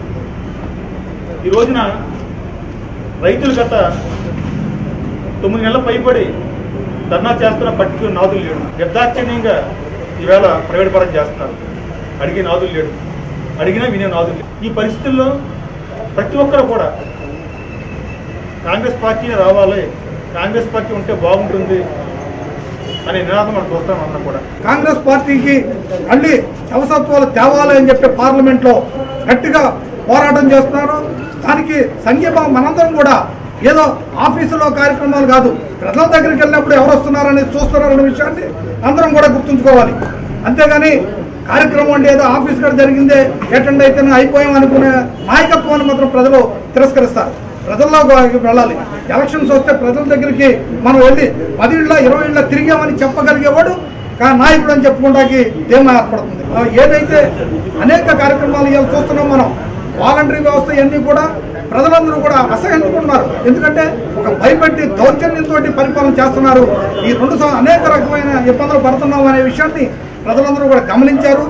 ఈ రోజున రైతులు గత తొమ్మిది నెలల పైబడి ధర్నా చేస్తున్న పట్టిన నాదులు లేడు నిర్దాక్షిణ్యంగా ఈవేళ ప్రైవేట్ పరం చేస్తున్నారు అడిగే నాదులు లేడు అడిగినా వినే నాదులు లేడు ఈ పరిస్థితుల్లో ప్రతి ఒక్కరు కూడా కాంగ్రెస్ పార్టీ రావాలి కాంగ్రెస్ పార్టీ ఉంటే బాగుంటుంది అనే నినాదం మనం చూస్తాం అందరం కూడా కాంగ్రెస్ పార్టీకి మళ్ళీ అవసత్వాలు తేవాలి అని చెప్పి పార్లమెంట్లో గట్టిగా పోరాటం చేస్తున్నారు దానికి సంఘీభావం మనందరం కూడా ఏదో ఆఫీసులో కార్యక్రమాలు కాదు ప్రజల దగ్గరికి వెళ్ళినప్పుడు ఎవరు వస్తున్నారని చూస్తున్నారనే విషయాన్ని అందరం కూడా గుర్తుంచుకోవాలి అంతేగాని కార్యక్రమం అంటే ఏదో ఆఫీస్ కాడ జరిగిందే అటెండ్ అయితేనే అయిపోయాం అనుకునే నాయకత్వాన్ని మాత్రం ప్రజలు తిరస్కరిస్తారు ప్రజల్లో వెళ్ళాలి ఎలక్షన్స్ వస్తే ప్రజల దగ్గరికి మనం వెళ్ళి పది ఇళ్ళ ఇరవై ఇళ్ళ తిరిగామని చెప్పగలిగేవాడు కా నాయకుడు అని చెప్పుకోవడానికి ధీమా ఏర్పడుతుంది ఆ, ఏదైతే అనేక కార్యక్రమాలు ఇవాళ చూస్తున్నాం మనం వాలంటరీ వ్యవస్థ ఇవన్నీ కూడా ప్రజలందరూ కూడా అసహించుకుంటున్నారు ఎందుకంటే ఒక భయపెట్టి దౌర్జన్యంతో పరిపాలన చేస్తున్నారు ఈ రెండు సం- అనేక రకమైన ఇబ్బందులు పడుతున్నాం అనే విషయాన్ని ప్రజలందరూ కూడా గమనించారు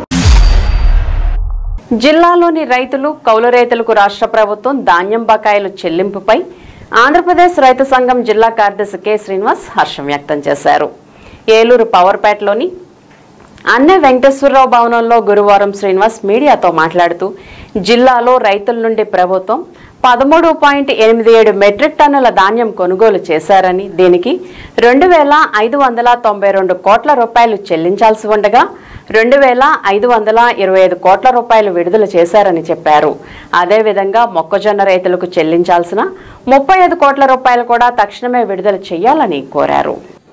జిల్లాలోని రైతులు కౌలు రైతులకు రాష్ట్ర ప్రభుత్వం ధాన్యం బకాయిలు చెల్లింపుపై ఆంధ్రప్రదేశ్ రైతు సంఘం జిల్లా కార్యదర్శి కె శ్రీనివాస్ హర్షం వ్యక్తం చేశారు ఏలూరు పవర్పేటలోని అన్నే వెంకటేశ్వరరావు భవనంలో గురువారం శ్రీనివాస్ మీడియాతో మాట్లాడుతూ జిల్లాలో రైతుల నుండి ప్రభుత్వం పదమూడు పాయింట్ ఎనిమిది ఏడు మెట్రిక్ టన్నుల ధాన్యం కొనుగోలు చేశారని దీనికి రెండు వేల ఐదు వందల తొంభై రెండు కోట్ల రూపాయలు చెల్లించాల్సి ఉండగా రెండు వేల ఐదు వందల ఇరవై ఐదు కోట్ల రూపాయలు విడుదల చేశారని చెప్పారు అదేవిధంగా మొక్కజొన్న రైతులకు చెల్లించాల్సిన ముప్పై ఐదు కోట్ల రూపాయలు కూడా తక్షణమే విడుదల చేయాలని కోరారు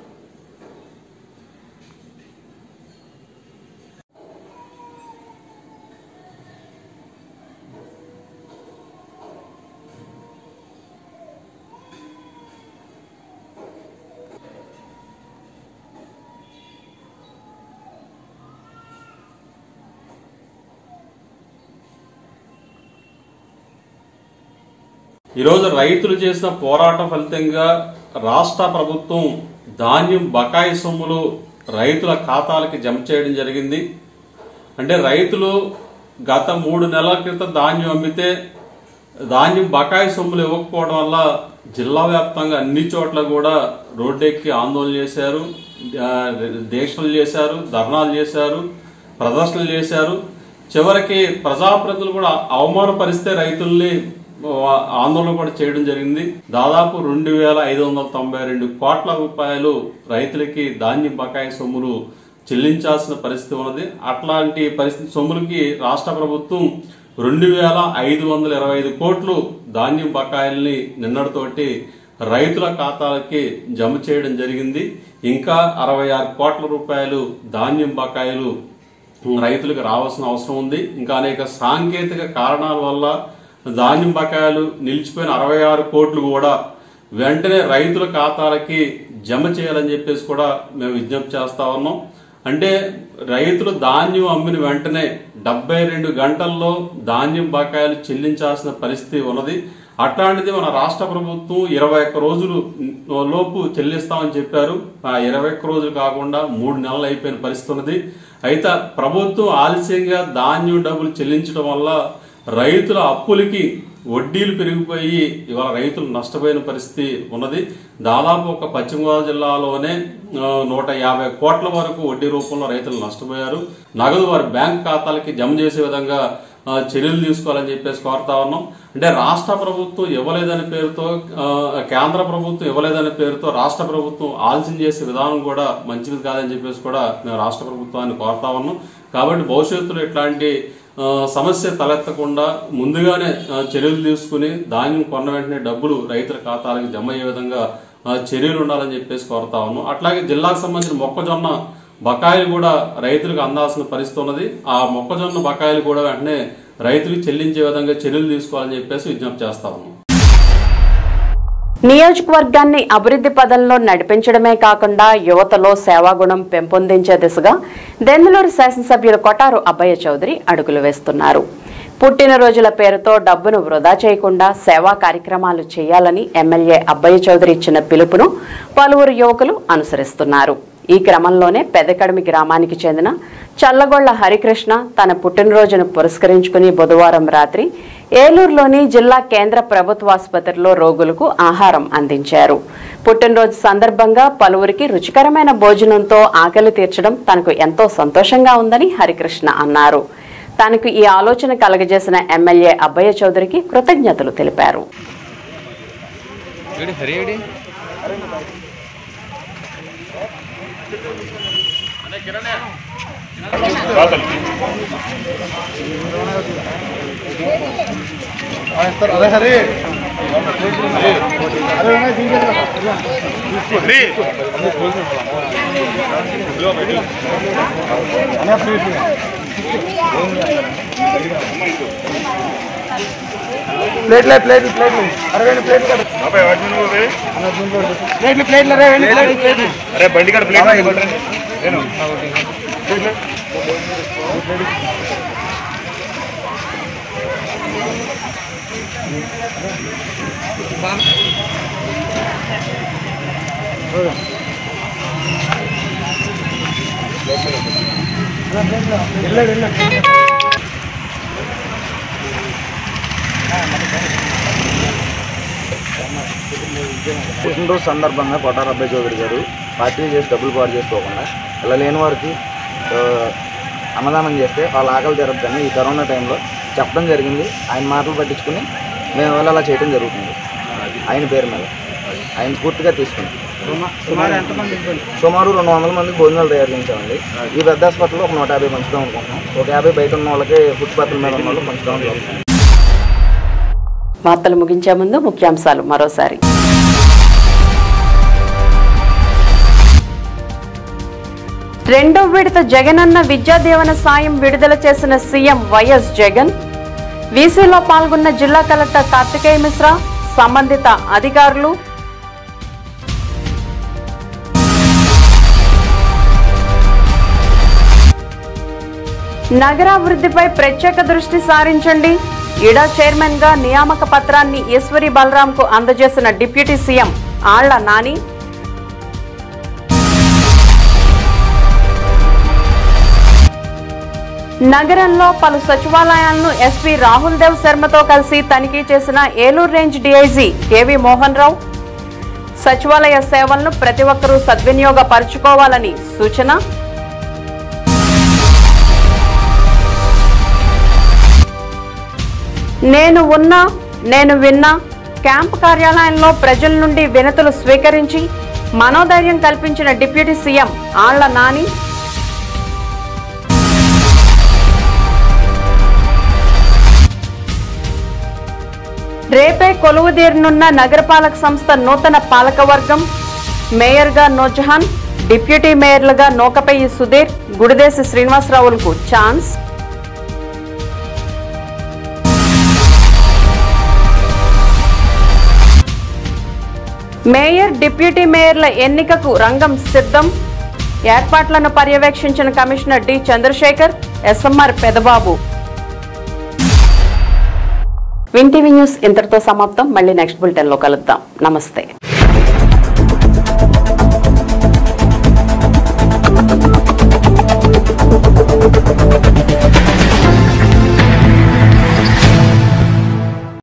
ఈరోజు రైతులు చేసిన పోరాటం ఫలితంగా రాష్ట్ర ప్రభుత్వం ధాన్యం బకాయి సొమ్ములు రైతుల ఖాతాలకి జమ చేయడం జరిగింది అంటే రైతులు గత మూడు నెలల క్రితం ధాన్యం అమ్మితే ధాన్యం బకాయి సొమ్ములు ఇవ్వకపోవడం వల్ల జిల్లా వ్యాప్తంగా అన్ని చోట్ల కూడా రోడ్డెక్కి ఆందోళన చేశారు ఆ, దీక్షలు చేశారు ధర్నాలు చేశారు ప్రదర్శనలు చేశారు చివరికి ప్రజాప్రతినిధులు కూడా అవమానపరిస్తే రైతుల్ని వా- ఆందోళన కూడా చేయడం జరిగింది దాదాపు రెండు వేల ఐదు వందల తొంభై రెండు కోట్ల రూపాయలు రైతులకి ధాన్యం బకాయి సొమ్ములు చెల్లించాల్సిన పరిస్థితి ఉన్నది అట్లాంటి పరిస్థితి సొమ్ములకి రాష్ట్ర ప్రభుత్వం రెండు వేల ఐదు వందల ఇరవై ఐదు కోట్లు ధాన్యం బకాయిల్ని నిన్నటితోటి రైతుల ఖాతాలకి జమ చేయడం జరిగింది ఇంకా అరవై ఆరు కోట్ల రూపాయలు ధాన్యం బకాయిలు రైతులకు రావాల్సిన అవసరం ఉంది ఇంకా అనేక సాంకేతిక కారణాల వల్ల ధాన్యం బకాయిలు నిలిచిపోయిన అరవై ఆరు కోట్లు కూడా వెంటనే రైతుల ఖాతాలకి జమ చేయాలని చెప్పేసి కూడా మేము విజ్ఞప్తి చేస్తా ఉన్నాం అంటే రైతులు ధాన్యం అమ్మిన వెంటనే డెబ్బై రెండు గంటల్లో ధాన్యం బకాయిలు చెల్లించాల్సిన పరిస్థితి ఉన్నది అట్లాంటిది మన రాష్ట్ర ప్రభుత్వం ఇరవై ఒక్క రోజులు లోపు చెల్లిస్తామని చెప్పారు ఆ ఇరవై ఒక్క రోజులు కాకుండా మూడు నెలలు అయిపోయిన పరిస్థితి ఉన్నది అయితే ప్రభుత్వం ఆలస్యంగా ధాన్యం డబ్బులు చెల్లించడం వల్ల రైతుల అప్పులకి వడ్డీలు పెరిగిపోయి ఇవాళ రైతులు నష్టపోయిన పరిస్థితి ఉన్నది దాదాపు ఒక పశ్చిమ గోదావరి జిల్లాలోనే ఆ, నూట యాభై కోట్ల వరకు వడ్డీ రూపంలో రైతులు నష్టపోయారు నగదు వారి బ్యాంక్ ఖాతాలకి జమ చేసే విధంగా ఆ, చర్యలు తీసుకోవాలని చెప్పేసి కోరుతా ఉన్నాం అంటే రాష్ట్ర ప్రభుత్వం ఇవ్వలేదనే పేరుతో ఆ, కేంద్ర ప్రభుత్వం ఇవ్వలేదనే పేరుతో రాష్ట్ర ప్రభుత్వం ఆలస్యం చేసే విధానం కూడా మంచిది కాదని చెప్పేసి కూడా మేము రాష్ట్ర ప్రభుత్వాన్ని కోరుతా ఉన్నాం కాబట్టి భవిష్యత్తులో ఇట్లాంటి ఆ, సమస్య తలెత్తకుండా ముందుగానే ఆ, చర్యలు తీసుకుని ధాన్యం కొన్న వెంటనే డబ్బులు రైతుల ఖాతాలకు జమ అయ్యే విధంగా ఆ, చర్యలు ఉండాలని చెప్పేసి కోరుతా ఉన్నాం అట్లాగే జిల్లాకు సంబంధించిన మొక్కజొన్న బకాయిలు కూడా రైతులకు అందాల్సిన పరిస్థితి ఉన్నది ఆ మొక్కజొన్న బకాయిలు కూడా వెంటనే రైతులకు చెల్లించే విధంగా చర్యలు తీసుకోవాలని చెప్పేసి విజ్ఞప్తి చేస్తా ఉన్నాం నియోజకవర్గాన్ని అభివృద్ధి పదంలో నడిపించడమే కాకుండా యువతలో సేవాగుణం పెంపొందించే దిశగా దెందులూరు శాసనసభ్యులు కొటారు అబ్బయ్య చౌదరి అడుగులు వేస్తున్నారు పుట్టినరోజుల పేరుతో డబ్బును వృధా చేయకుండా సేవా కార్యక్రమాలు చేయాలని ఎమ్మెల్యే అబ్బయ్య చౌదరి ఇచ్చిన పిలుపును పలువురు యువకులు అనుసరిస్తున్నారు ఈ క్రమంలోనే పెదకడిమి గ్రామానికి చెందిన చల్లగొళ్ల హరికృష్ణ తన పుట్టినరోజును పురస్కరించుకుని బుధవారం రాత్రి ఏలూరులోని జిల్లా కేంద్ర ప్రభుత్వ ఆసుపత్రిలో రోగులకు ఆహారం అందించారు పుట్టినరోజు సందర్భంగా పలువురికి రుచికరమైన భోజనంతో ఆకలి తీర్చడం తనకు ఎంతో సంతోషంగా ఉందని హరికృష్ణ అన్నారు తనకు ఈ ఆలోచన కలగజేసిన ఎమ్మెల్యే అబ్బయ్య చౌదరికి కృతజ్ఞతలు తెలిపారు అరే హరి ప్లేట్లే ప్లేట్లు ప్లేట్లు అరవై ప్లేట్లు కదా ప్లేట్లు ప్లేట్లు అరే ప్లేట్లు ప్లేట్లు అరే బండి కాడ ప్లేట్ నేను వెళ్ళాడు వెళ్ళాడు పుట్టినరోజు సందర్భంగా కొట్టార అబ్బాయి చౌదరి గారు పార్టీ చేసి డబ్బులు పాడు చేసుకోకుండా ఇలా లేని వారికి ఆ, అన్నదానం చేస్తే వాళ్ళ ఆకలి తీరద్దని ఈ కరోనా టైంలో చెప్పడం జరిగింది ఆయన మాటలు పట్టించుకుని మేము ఇవాళ అలా చేయడం జరుగుతుంది ఆయన పేరు మీద ఆయన స్ఫూర్తిగా తీసుకుని సుమారు ఎంతమంది సుమారు రెండు వందల మందికి భోజనాలు తయారు చేయించామండి ఈ పెద్ద హాస్పిటల్లో ఒక నూట యాభై పంచుదాం అనుకుంటున్నాం ఒక యాభై బయట ఉన్న వాళ్ళకి ఫుట్పాత్ల మీద ఉన్న వాళ్ళు పంచుదాం అనుకుంటున్నాం వార్తలు ముగించే ముందు ముఖ్యాంశాలు మరోసారి రెండో విడత జగనన్న విద్యా దీవెన సాయం విడుదల చేసిన సీఎం వైఎస్ జగన్ వీసీలో పాల్గొన్న జిల్లా కలెక్టర్ కార్తికేయ మిశ్రా సంబంధిత అధికారులు నగరాభివృద్ధిపై ప్రత్యేక దృష్టి సారించండి ఇడా చైర్మన్ గా నియామక పత్రాన్ని ఈశ్వరి బలరాంకు అందజేసిన డిప్యూటీ సీఎం ఆళ్ల నాని నగరంలో పలు సచివాలయాలను ఎస్పీ రాహుల్ దేవ్ శర్మతో కలిసి తనిఖీ చేసిన Eluru range DIG KV Mohan Rao సచివాలయ సేవలను ప్రతి ఒక్కరూ సద్వినియోగపరుచుకోవాలని సూచన నేను ఉన్నా నేను విన్నా క్యాంప్ కార్యాలయంలో ప్రజల నుండి వినతులు స్వీకరించి మనోధైర్యం కల్పించిన డిప్యూటీ సీఎం ఆళ్ల నాని రేపే కొలువుదీరనున్న నగరపాలక సంస్థ నూతన పాలకవర్గం మేయర్గా నూర్జహాన్ డిప్యూటీ మేయర్లుగా నోకపల్లి సుధీర్ గుడిదేశి శ్రీనివాసరావులకు ఛాన్స్ మేయర్ డిప్యూటీ మేయర్ల ఎన్నికకు రంగం సిద్ధం ఏర్పాట్లను పర్యవేక్షించిన commissioner D Chandrasekhar SMR Pedababu win TV news ఇంతటితో సమాప్తం మళ్ళీ నెక్స్ట్ బులెటిన్లో కలుద్దాం నమస్తే